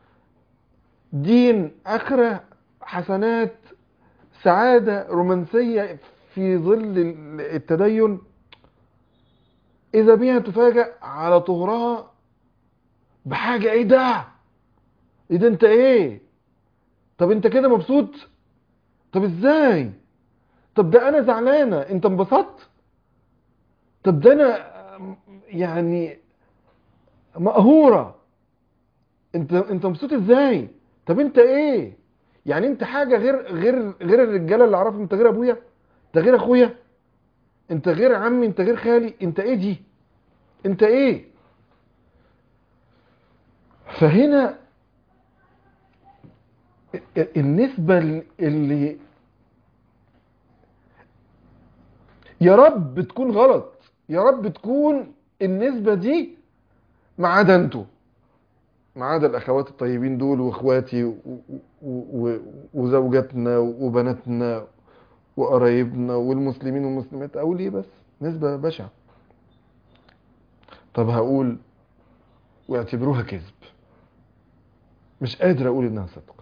دين آخرة حسنات سعادة رومانسية في ظل ال- التدين إذا بيها تفاجأ على طهرها بحاجة إيه ده؟ إيه ده أنت إيه؟ طب أنت كده مبسوط؟ طب إزاي؟ طب ده أنا زعلانة أنت انبسطت؟ طب ده أنا آم، يعني مقهورة أنت أنت مبسوط إزاي؟ طب أنت إيه؟ يعني أنت حاجة غير غير غير الرجالة اللي أعرفهم أنت غير أبويا؟ أنت غير أخويا؟ انت غير عمي انت غير خالي انت ايه دي انت ايه فهنا ال- النسبة اللي يا رب تكون غلط يا رب تكون النسبة دي ما عدا انتوا ما عدا الاخوات الطيبين دول واخواتي و- و- و- وزوجاتنا وبناتنا وقرايبنا والمسلمين والمسلمات اقول ايه بس نسبة بشعة طب هقول واعتبروها كذب مش قادر اقول انها صدق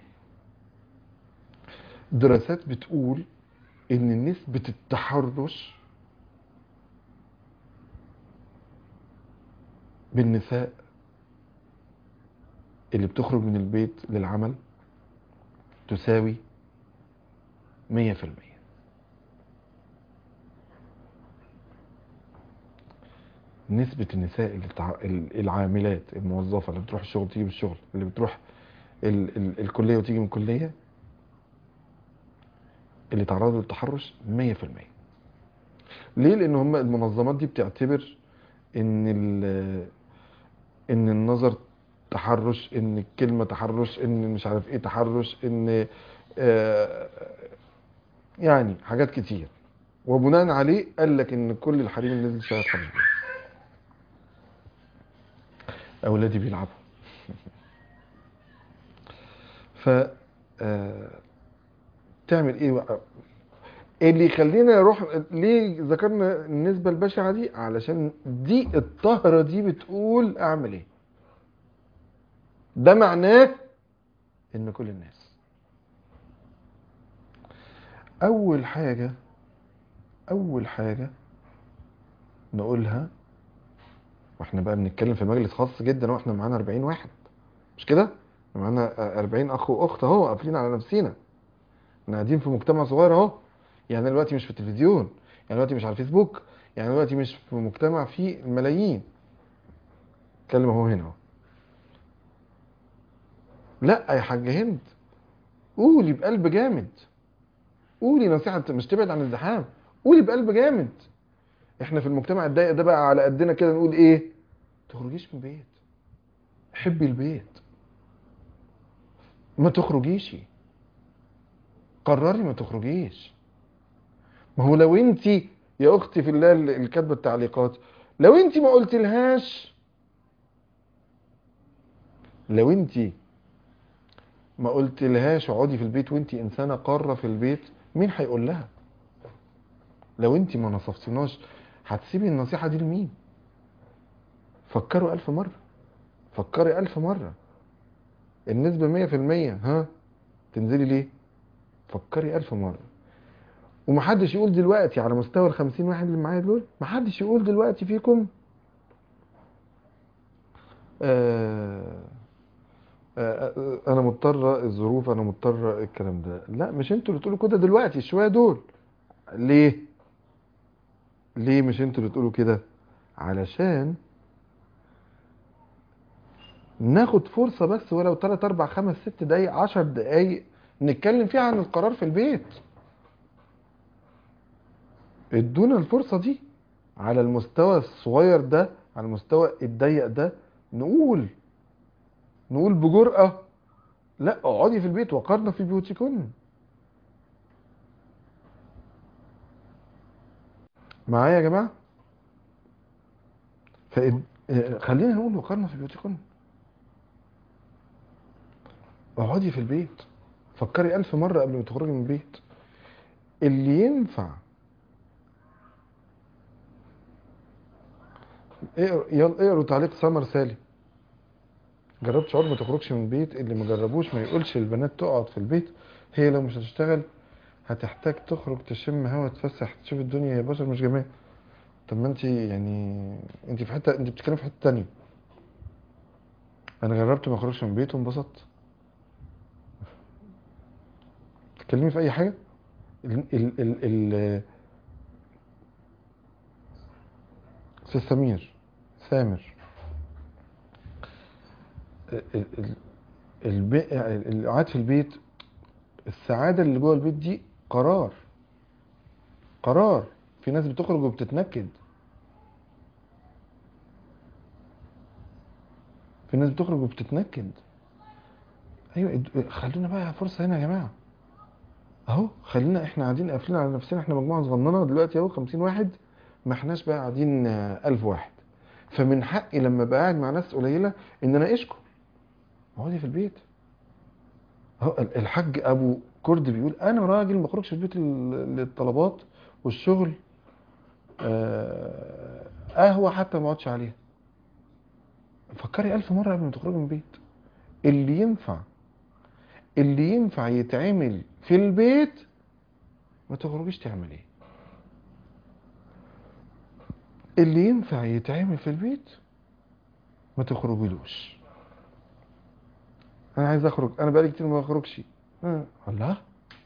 دراسات بتقول ان نسبة التحرش بالنساء اللي بتخرج من البيت للعمل تساوي مية في المية نسبة النساء اللي بتع... ال- العاملات الموظفة اللي بتروح الشغل تيجي من الشغل اللي بتروح ال... ال... الكلية وتيجي من الكلية اللي تعرضوا للتحرش مية في المية ليه؟ لأن هم المنظمات دي بتعتبر إن ال... إن النظر تحرش إن الكلمة تحرش إن مش عارف إيه تحرش إن آه، يعني حاجات كتير وبناء عليه قال لك ان كل الحريم اللي نزل شويه حريم اولادي بيلعبوا ف آه، تعمل ايه بقى اللي يخلينا نروح ليه ذكرنا النسبه البشعه دي علشان دي الطهره دي بتقول اعمل ايه ده معناه ان كل الناس اول حاجة اول حاجة نقولها واحنا بقى بنتكلم في مجلس خاص جدا واحنا معانا 40 واحد مش كده معانا 40 اخ واخت اهو قافلين على نفسينا احنا قاعدين في مجتمع صغير اهو يعني دلوقتي مش في التلفزيون يعني دلوقتي مش على الفيسبوك يعني دلوقتي مش في مجتمع فيه ملايين اتكلم اهو هنا اهو لا يا حاجة هند قولي بقلب جامد قولي نصيحة مش تبعد عن الزحام قولي بقلب جامد احنا في المجتمع الضيق ده بقى على قدنا كده نقول ايه تخرجيش من البيت حبي البيت ما تخرجيش قرري ما تخرجيش ما هو لو انت يا اختي في الله اللي كاتبه التعليقات لو انت ما قلتلهاش لو انت ما قلتلهاش اقعدي في البيت وانت انسانه قاره في البيت مين هيقول لها لو انت ما نصفتناش هتسيبي النصيحه دي لمين فكروا ألف مرة فكري ألف مرة النسبة مية في المية ها تنزلي ليه فكري ألف مرة ومحدش يقول دلوقتي على مستوى الخمسين واحد اللي معايا دول محدش يقول دلوقتي فيكم آه آه انا مضطرة الظروف انا مضطرة الكلام ده لا مش انتوا اللي تقولوا كده دلوقتي شوية دول ليه ليه مش انتوا اللي تقولوا كده علشان ناخد فرصة بس ولو 3 4 5 6 دقايق 10 دقايق نتكلم فيها عن القرار في البيت ادونا الفرصة دي على المستوى الصغير ده على المستوى الضيق ده نقول نقول بجرأة لا اقعدي في البيت وقرنا في بيوتكن معايا يا جماعة فإد... خلينا نقول وقرنا في بيوتكن اقعدي في البيت فكري ألف مرة قبل ما تخرجي من البيت اللي ينفع اقروا يلا اقروا تعليق سمر سالم جربت شعور ما تخرجش من البيت اللي ما جربوش ما يقولش البنات تقعد في البيت هي لو مش هتشتغل هتحتاج تخرج تشم هوا تفسح تشوف الدنيا يا بشر مش جمال طب ما انت يعني انت في حته انت بتتكلم في حته تانية انا جربت ما اخرجش من البيت وانبسطت تتكلمي في اي حاجه ال ال ال ال استاذ سمير سامر ال- ال- البي- القعاد في البيت السعاده اللي جوه البيت دي قرار قرار في ناس بتخرج وبتتنكد في ناس بتخرج وبتتنكد ايوه اد- خلونا بقى فرصه هنا يا جماعه اهو خلينا احنا قاعدين قافلين على نفسنا احنا مجموعه صغننه دلوقتي اهو 50 واحد ما احناش بقى قاعدين آه، 1000 واحد فمن حقي لما ابقى قاعد مع ناس قليله ان اناقشكم اقعدي في البيت اهو ال- الحاج ابو كرد بيقول انا راجل ما اخرجش في البيت لل- للطلبات والشغل آه، قهوه حتى ما اقعدش عليها فكري ألف مرة قبل ما تخرجي من البيت اللي ينفع اللي ينفع يتعمل في البيت ما تخرجيش تعمليه اللي ينفع يتعمل في البيت ما تخرجيلوش انا عايز اخرج انا بقالي كتير ما بخرجش آه، الله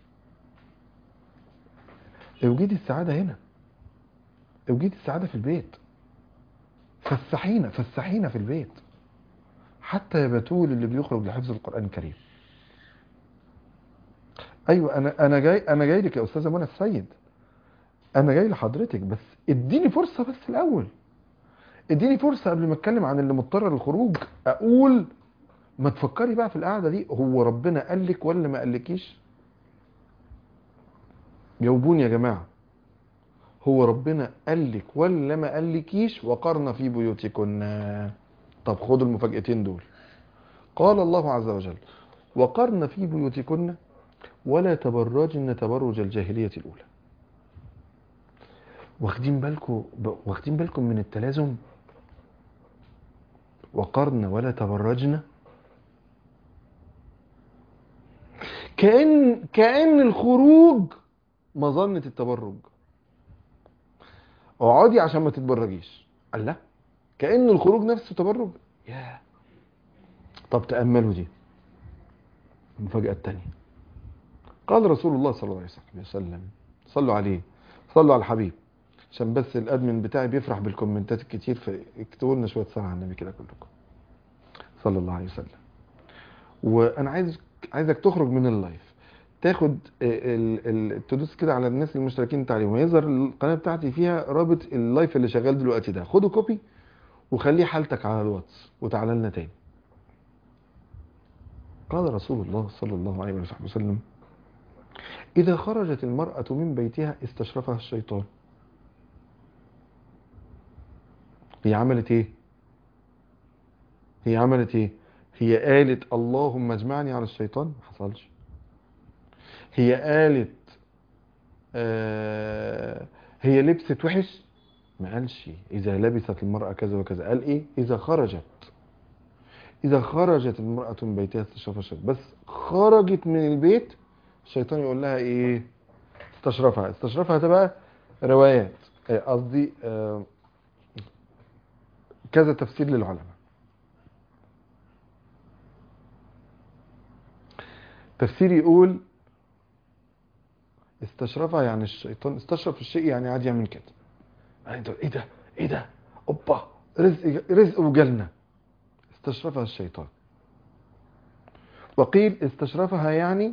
اوجدي السعادة هنا اوجدي السعادة في البيت فسحينا فسحينا في البيت حتى يا بتول اللي بيخرج لحفظ القرآن الكريم ايوه انا انا جاي انا جاي لك يا استاذه منى السيد انا جاي لحضرتك بس اديني فرصه بس الاول اديني فرصه قبل ما اتكلم عن اللي مضطر للخروج اقول ما تفكري بقى في القعده دي هو ربنا قال لك ولا ما قالكيش جاوبوني يا جماعه هو ربنا قال لك ولا ما قالكيش وقرنا في بيوتكن طب خدوا المفاجأتين دول قال الله عز وجل وقرن في بيوتكن ولا تبرجن تبرج الجاهلية الأولى واخدين بالكم واخدين بالكم من التلازم وقرن ولا تبرجن كأن كأن الخروج مظنة التبرج اقعدي عشان ما تتبرجيش قال لا كأن الخروج نفسه تبرج يا طب تأملوا دي المفاجأة التانية قال رسول الله صلى الله عليه وسلم صلوا عليه صلوا على الحبيب عشان بس الادمن بتاعي بيفرح بالكومنتات الكتير فاكتبوا لنا شويه صلاه على النبي كده كلكم صلى الله عليه وسلم وانا عايز عايزك تخرج من اللايف تاخد ال- ال- تدوس كده على الناس المشتركين انت عليهم ويظهر القناه بتاعتي فيها رابط اللايف اللي شغال دلوقتي ده خده كوبي وخليه حالتك على الواتس وتعالى لنا تاني قال رسول الله صلى الله عليه وصحبه وسلم إذا خرجت المرأة من بيتها استشرفها الشيطان هي عملت ايه هي عملت ايه هي قالت اللهم اجمعني على الشيطان ما حصلش هي قالت آه هي لبست وحش ما قالش اذا لبست المرأة كذا وكذا قال ايه اذا خرجت اذا خرجت المرأة من بيتها استشرفها الشيطان بس خرجت من البيت الشيطان يقول لها ايه استشرفها استشرفها ده بقى روايات آه، قصدي آه، كذا تفسير للعلماء تفسير يقول استشرفها يعني الشيطان استشرف الشيء يعني عاد يعمل كده يعني انت ايه ده ايه ده اوبا رزق رزق وجالنا استشرفها الشيطان وقيل استشرفها يعني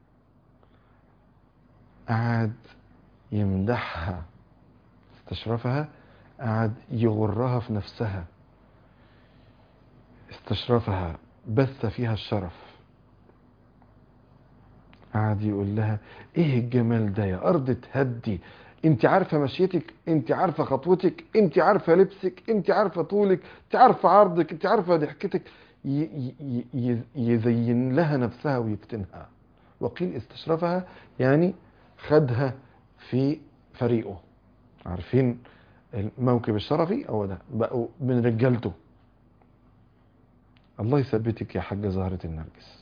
قعد يمدحها استشرفها قعد يغرها في نفسها استشرفها بث فيها الشرف قعد يقول لها ايه الجمال ده يا ارض تهدي انت عارفه مشيتك انت عارفه خطوتك انت عارفه لبسك انت عارفه طولك انت عارفه عرضك انت عارفه ضحكتك ي- ي- ي- يزين لها نفسها ويفتنها وقيل استشرفها يعني خدها في فريقه عارفين الموكب الشرفي هو ده بقوا من رجالته الله يثبتك يا حاجة زهرة النرجس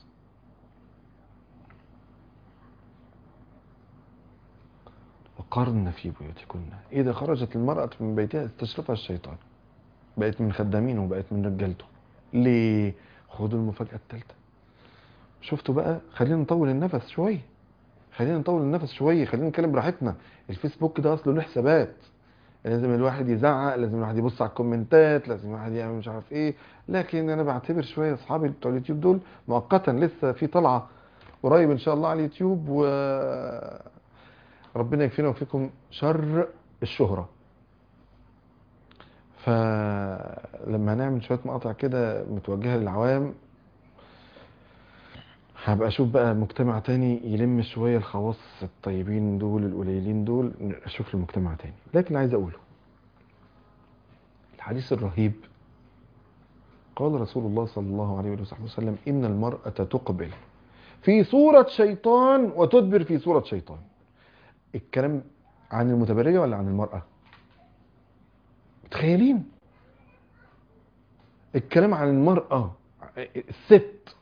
وقرن في بيوتكن إذا خرجت المرأة من بيتها استشرفها الشيطان بقت من خدامينه وبقت من رجالته ليه خدوا المفاجأة الثالثة شفتوا بقى خلينا نطول النفس شوية خلينا نطول النفس شوية خلينا نتكلم براحتنا الفيسبوك ده أصله له حسابات لازم الواحد يزعق لازم الواحد يبص على الكومنتات لازم الواحد يعمل مش عارف ايه لكن انا بعتبر شويه اصحابي بتوع اليوتيوب دول مؤقتا لسه في طلعه قريب ان شاء الله على اليوتيوب و ربنا يكفينا وفيكم شر الشهره فلما هنعمل شويه مقاطع كده متوجهه للعوام هبقى اشوف بقى مجتمع تاني يلم شويه الخواص الطيبين دول القليلين دول اشوف له مجتمع تاني لكن عايز اقوله الحديث الرهيب قال رسول الله صلى الله عليه وصحبه وسلم ان المراه تقبل في صوره شيطان وتدبر في صوره شيطان الكلام عن المتبرجه ولا عن المراه متخيلين الكلام عن المراه الست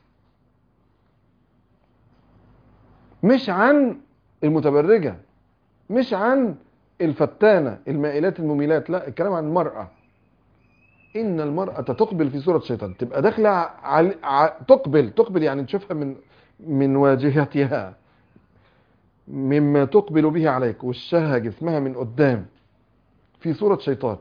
مش عن المتبرجة مش عن الفتانة المائلات المميلات لا الكلام عن المرأة إن المرأة تقبل في صورة الشيطان تبقى داخلة على ع... تقبل تقبل يعني تشوفها من من واجهتها مما تقبل به عليك وشها جسمها من قدام في صورة شيطان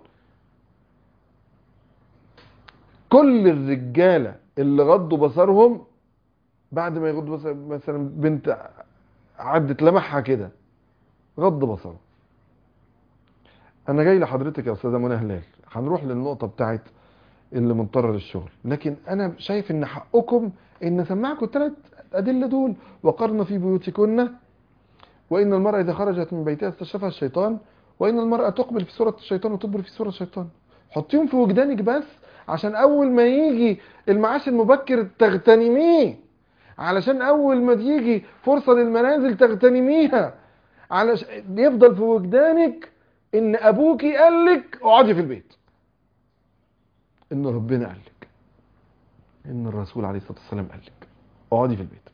كل الرجالة اللي غضوا بصرهم بعد ما يغض بصر مثلا بنت عدت لمحها كده غض بصره انا جاي لحضرتك يا استاذه منى هلال هنروح للنقطه بتاعت اللي مضطره للشغل لكن انا شايف ان حقكم ان اسمعكم الثلاث ادله دول وقرن في بيوتكن وان المراه اذا خرجت من بيتها استشرفها الشيطان وان المراه تقبل في صوره الشيطان وتدبر في صوره الشيطان حطيهم في وجدانك بس عشان اول ما يجي المعاش المبكر تغتنميه علشان اول ما تيجي فرصة للمنازل تغتنميها علشان يفضل في وجدانك ان ابوكي قال لك اقعدي في البيت ان ربنا قال لك ان الرسول عليه الصلاة والسلام قال لك اقعدي في البيت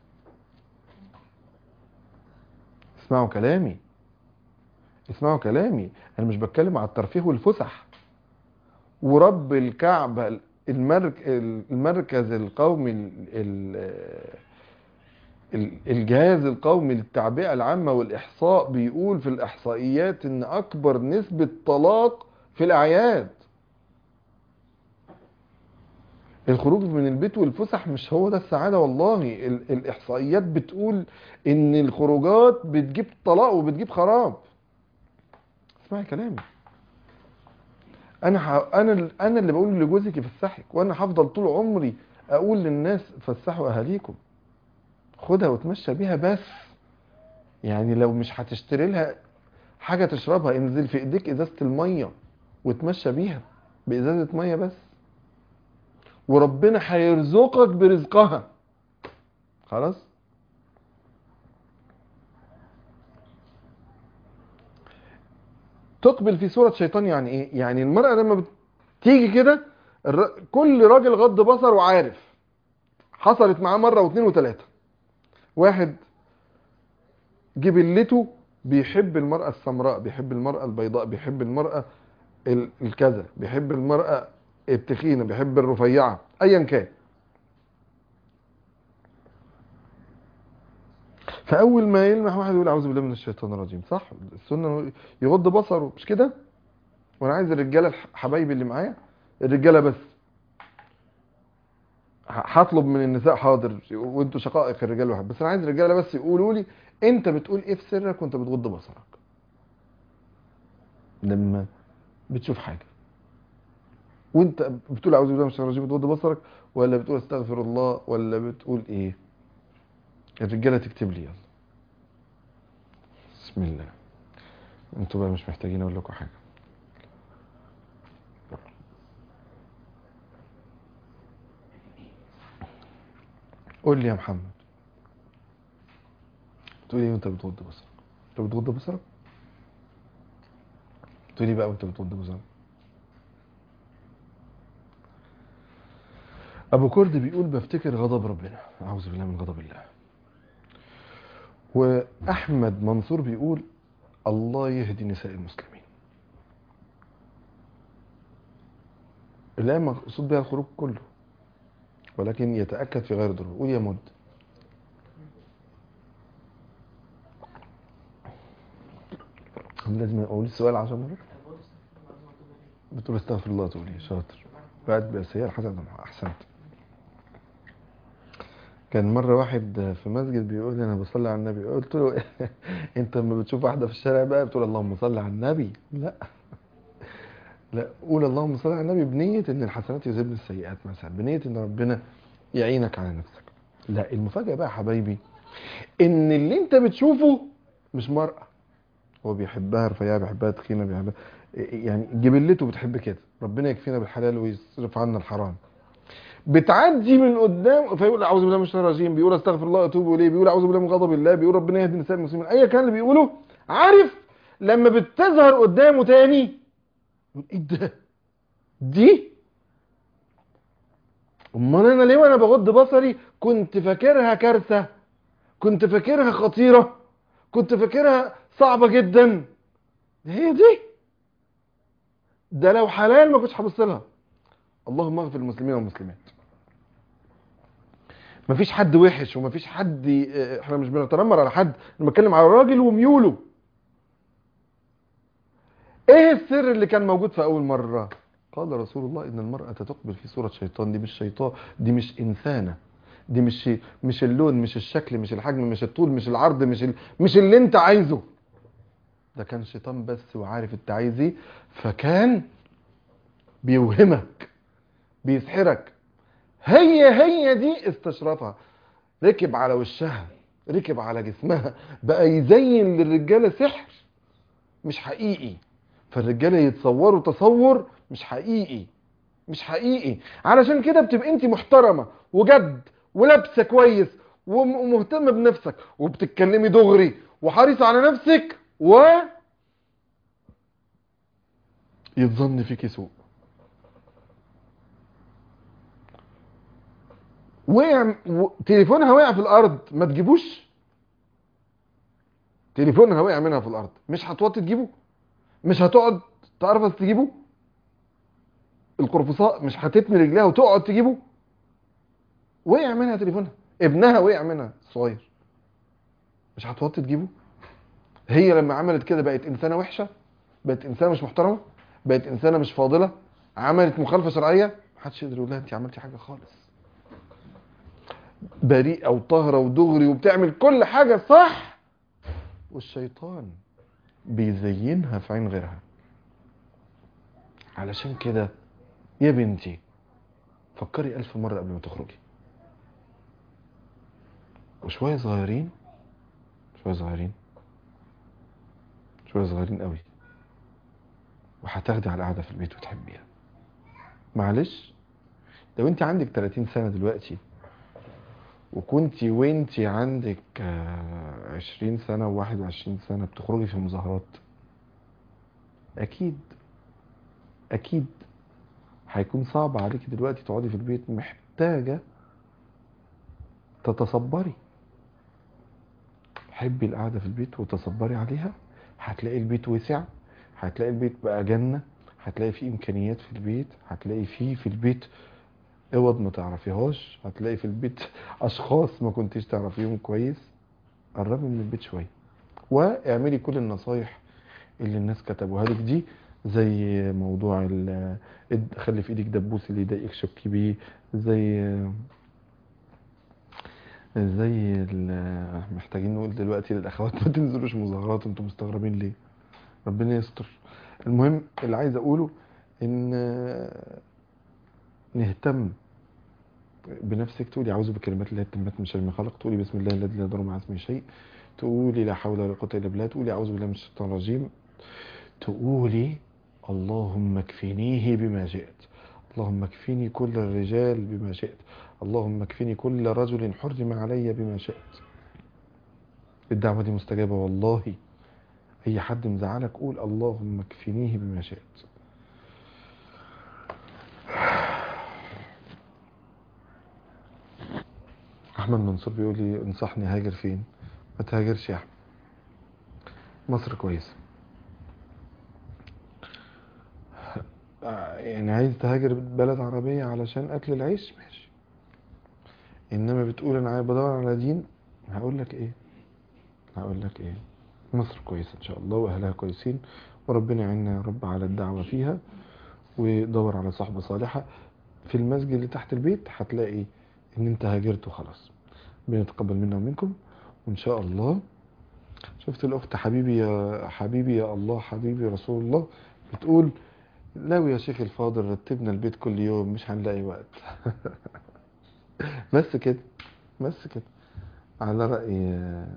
اسمعوا كلامي اسمعوا كلامي انا مش بتكلم على الترفيه والفسح ورب الكعبة المرك المركز القومي ال- ال- ال- الجهاز القومي للتعبئة العامة والإحصاء بيقول في الإحصائيات إن أكبر نسبة طلاق في الأعياد الخروج من البيت والفسح مش هو ده السعادة والله ال- الإحصائيات بتقول إن الخروجات بتجيب طلاق وبتجيب خراب اسمعي كلامي أنا ح... أنا ال- أنا اللي بقول لجوزك يفسحك وأنا هفضل طول عمري أقول للناس فسحوا أهاليكم خدها وتمشى بيها بس يعني لو مش هتشتري لها حاجة تشربها انزل في ايديك ازازة المية وتمشى بيها بازازة مية بس وربنا هيرزقك برزقها خلاص تقبل في صورة شيطان يعني ايه يعني المرأة لما بتيجي كده الر- كل راجل غض بصر وعارف حصلت معاه مرة واثنين وثلاثة واحد جبلته بيحب المرأة السمراء بيحب المرأة البيضاء بيحب المرأة ال- الكذا بيحب المرأة التخينة بيحب الرفيعة ايا كان فاول ما يلمح واحد يقول اعوذ بالله من الشيطان الرجيم صح السنه يغض بصره مش كده وانا عايز الرجاله الح- حبايبي اللي معايا الرجاله بس ه- هطلب من النساء حاضر وانتوا شقائق الرجال واحد بس انا عايز الرجاله بس يقولوا لي انت بتقول ايه في سرك وانت بتغض بصرك لما بتشوف حاجه وانت بتقول اعوذ بالله من الشيطان الرجيم بتغض بصرك ولا بتقول استغفر الله ولا بتقول ايه الرجاله تكتب لي يلا بسم الله انتوا بقى مش محتاجين اقول لكم حاجه قول لي يا محمد تقول ايه وانت بتغض بصرك انت بتغض بصرك تقول ايه بقى وانت بتغض بصرك ابو كرد بيقول بفتكر غضب ربنا اعوذ بالله من غضب الله واحمد منصور بيقول الله يهدي نساء المسلمين لا مقصود بها الخروج كله ولكن يتاكد في غير ضروره قول يا مد هم لازم اقول السؤال عشان مرة بتقول استغفر الله تقول ايه شاطر بعد بس هي الحسن احسنت كان مرة واحد في مسجد بيقول لي انا بصلي على النبي قلت له انت لما بتشوف واحدة في الشارع بقى بتقول اللهم صل على النبي لا لا قول اللهم صل على النبي بنية ان الحسنات يذهبن السيئات مثلا بنية ان ربنا يعينك على نفسك لا المفاجأة بقى يا حبايبي ان اللي انت بتشوفه مش مرأة هو بيحبها رفيعة بيحبها تخينة بيحبها يعني جبلته بتحب كده ربنا يكفينا بالحلال ويصرف عنا الحرام بتعدي من قدام فيقول اعوذ بالله من الشيطان الرجيم بيقول استغفر الله واتوب اليه بيقول اعوذ بالله من غضب الله بيقول ربنا يهدي نساء المسلمين ايا كان اللي بيقوله عارف لما بتظهر قدامه تاني يقول ايه ده دي امال انا ليه وانا بغض بصري كنت فاكرها كارثه كنت فاكرها خطيره كنت فاكرها صعبه جدا هي دي ده لو حلال ما كنتش هبص لها اللهم اغفر المسلمين والمسلمات مفيش حد وحش ومفيش حد ي- احنا مش بنتنمر على حد انا بتكلم على الراجل وميوله ايه السر اللي كان موجود في اول مره قال رسول الله ان المراه تقبل في صوره شيطان دي مش شيطان دي مش انسانه دي مش مش اللون مش الشكل مش الحجم مش الطول مش العرض مش ال... مش اللي انت عايزه ده كان شيطان بس وعارف انت عايز ايه فكان بيوهمك بيسحرك هي هي دي استشرفها ركب على وشها ركب على جسمها بقى يزين للرجاله سحر مش حقيقي فالرجاله يتصوروا تصور مش حقيقي مش حقيقي علشان كده بتبقى انت محترمه وجد ولابسه كويس وم- ومهتمه بنفسك وبتتكلمي دغري وحريصه على نفسك و يتظن فيكي سوء وقع و... تليفونها وقع في الارض ما تجيبوش تليفونها وقع منها في الارض مش هتوطي تجيبه مش هتقعد تقرفص تجيبه القرفصاء مش هتتني رجلها وتقعد تجيبه وقع منها تليفونها ابنها وقع منها الصغير مش هتوطي تجيبه هي لما عملت كده بقت انسانه وحشه بقت انسانه مش محترمه بقت انسانه مش فاضله عملت مخالفه شرعيه محدش يقدر يقول لها انت عملتي حاجه خالص بريئه وطاهره ودغري وبتعمل كل حاجه صح والشيطان بيزينها في عين غيرها علشان كده يا بنتي فكري ألف مرة قبل ما تخرجي وشوية صغيرين شوية صغيرين شوية صغيرين قوي وهتاخدي على القعدة في البيت وتحبيها معلش لو انت عندك 30 سنة دلوقتي وكنتي وانتي عندك آه، 20 سنة و21 سنة بتخرجي في مظاهرات اكيد اكيد هيكون صعب عليكي دلوقتي تقعدي في البيت محتاجة تتصبري حبي القعدة في البيت وتصبري عليها هتلاقي البيت وسع هتلاقي البيت بقى جنة هتلاقي فيه إمكانيات في البيت هتلاقي فيه في البيت اوض ما تعرفيهاش هتلاقي في البيت أشخاص ما كنتيش تعرفيهم كويس قربي من البيت شوية واعملي كل النصايح اللي الناس كتبوها لك دي زي موضوع ال- اد- خلي في ايدك دبوس اللي يضايقك شكي بيه زي زي ال- محتاجين نقول دلوقتي للاخوات ما تنزلوش مظاهرات انتوا مستغربين ليه ربنا يستر المهم اللي عايز اقوله ان نهتم بنفسك تقولي اعوذ بكلمات الله التامات من شر ما خلق تقولي بسم الله الذي لا يضر مع اسمه شيء تقولي لا حول ولا قوه الا بالله تقولي اعوذ بالله من الشيطان الرجيم تقولي اللهم اكفنيه بما شئت اللهم اكفني كل الرجال بما شئت اللهم اكفني كل رجل حرم علي بما شئت الدعوة دي مستجابة والله أي حد مزعلك قول اللهم اكفنيه بما شئت أحمد منصور بيقول لي انصحني هاجر فين ما تهاجرش يا أحمد مصر كويسة يعني عايز تهاجر بلد عربية علشان أكل العيش ماشي إنما بتقول أنا عايز بدور على دين هقول لك إيه هقول لك إيه مصر كويسة إن شاء الله وأهلها كويسين وربنا يعيننا يا رب على الدعوة فيها ودور على صحبة صالحة في المسجد اللي تحت البيت هتلاقي إن أنت هاجرت وخلاص ربنا يتقبل منا ومنكم وإن شاء الله شفت الأخت حبيبي يا حبيبي يا الله حبيبي رسول الله بتقول لو يا شيخ الفاضل رتبنا البيت كل يوم مش هنلاقي وقت بس كده بس كده على رأي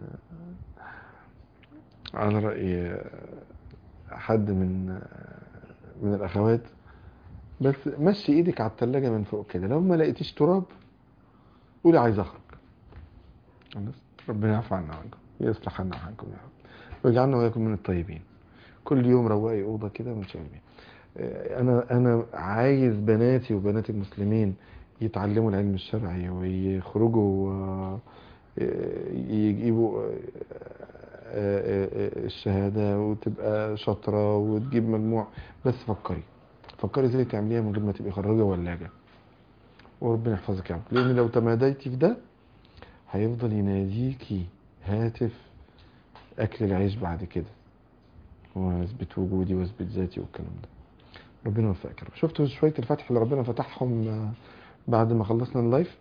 على رأي حد من من الأخوات بس مشي ايدك على التلاجة من فوق كده لو ما لقيتيش تراب قولي عايز اخرج خلاص ربنا يعفو عنا وعنكم يصلح عنا وعنكم يا رب ويجعلنا وياكم من الطيبين كل يوم روقي اوضه كده من شايفين انا انا عايز بناتي وبنات المسلمين يتعلموا العلم الشرعي ويخرجوا آه، يجيبوا آه، آه، آه، الشهادة وتبقى شاطرة وتجيب مجموع بس فكري فكري ازاي تعمليها من غير ما تبقي خريجة ولاجة وربنا يحفظك يا رب لان لو تماديتي في ده هيفضل يناديكي هاتف اكل العيش بعد كده واثبت وجودي واثبت ذاتي والكلام ده ربنا يوفقك يا رب شفتوا شويه الفتح اللي ربنا فتحهم آه، بعد ما خلصنا اللايف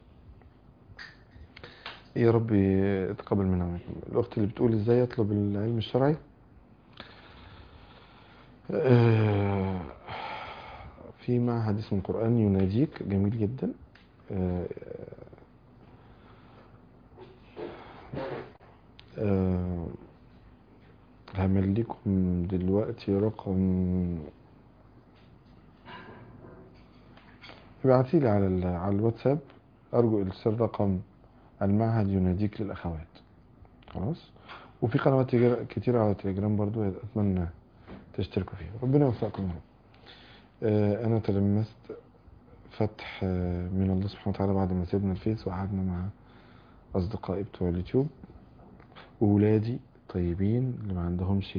يا رب يتقبل منا ومنكم الاخت اللي بتقول ازاي اطلب العلم الشرعي آه، في معهد اسمه القرآن يناديك جميل جدا آه، آه، همليكم دلوقتي رقم ابعتيلي على ال- على الواتساب ارجو ارسال رقم المعهد يناديك للاخوات خلاص وفي قنوات تجار- كتير على تليجرام برضو اتمنى تشتركوا فيها ربنا يوفقكم يا رب. آه، انا تلمست فتح آه، من الله سبحانه وتعالى بعد ما سيبنا الفيس وقعدنا مع اصدقائي بتوع اليوتيوب وولادي طيبين اللي ما عندهمش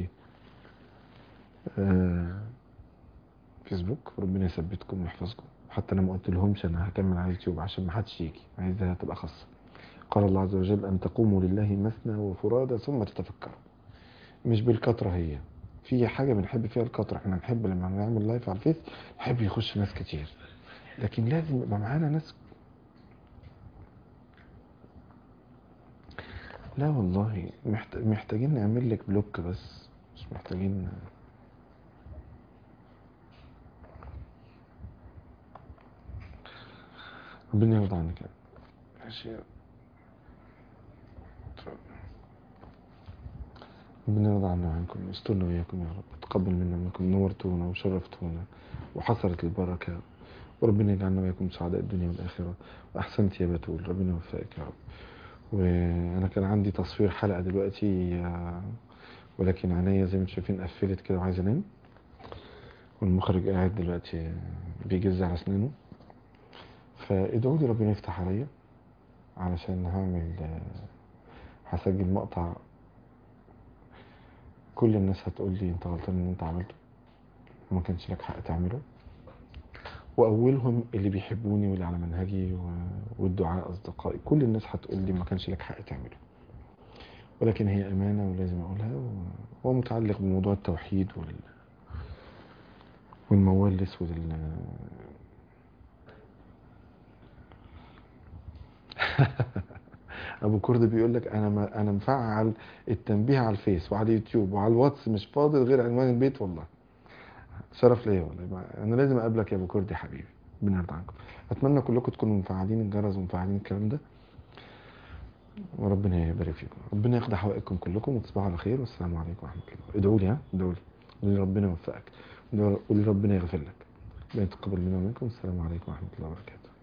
آه، فيسبوك ربنا يثبتكم ويحفظكم حتى انا ما قلت لهمش انا هكمل على اليوتيوب عشان ما حدش يجي عايزها تبقى خاصه قال الله عز وجل ان تقوموا لله مثنى وفرادى ثم تتفكروا مش بالكتره هي في حاجه بنحب فيها الكتره احنا نحب لما نعمل لايف على الفيس نحب يخش ناس كتير لكن لازم يبقى معانا ناس لا والله محت... محتاجين نعمل لك بلوك بس مش محتاجين ربنا يرضى عنك يا رب. ماشي يا رب. ربنا يرضى عنا وعنكم يسترنا وإياكم يا رب تقبل منا ومنكم نورتونا وشرفتونا وحصلت البركة يا رب وربنا يجعلنا وإياكم سعداء الدنيا والآخرة وأحسنت يا بتول ربنا يوفقك يا رب وأنا كان عندي تصوير حلقة دلوقتي آه، ولكن عينيا زي ما انتم شايفين قفلت كده وعايز أنام والمخرج قاعد دلوقتي بيجز على أسنانه فادعوا لي ربنا يفتح عليا علشان هعمل آه، هسجل مقطع كل الناس هتقول لي انت غلطان ان انت عملته وما كانش لك حق تعمله واولهم اللي بيحبوني واللي على منهجي و- والدعاء اصدقائي كل الناس هتقول لي ما كانش لك حق تعمله ولكن هي امانه ولازم اقولها و- وهو متعلق بموضوع التوحيد وال والموال الاسود ال- ابو كرد بيقول لك انا ما انا مفعل التنبيه على الفيس وعلى اليوتيوب وعلى الواتس مش فاضل غير عنوان البيت والله شرف ليا والله ما- انا لازم اقابلك يا ابو كرد يا حبيبي ربنا يرضى عنكم اتمنى كلكم تكونوا مفعلين الجرس ومفعلين الكلام ده وربنا يبارك فيكم ربنا يقضي حوائجكم كلكم وتصبحوا على خير والسلام عليكم ورحمه الله ادعوا لي ها ادعوا لي قولوا لي ربنا يوفقك قولوا لي ربنا يغفر لك ربنا يتقبل منا ومنكم السلام عليكم ورحمه الله وبركاته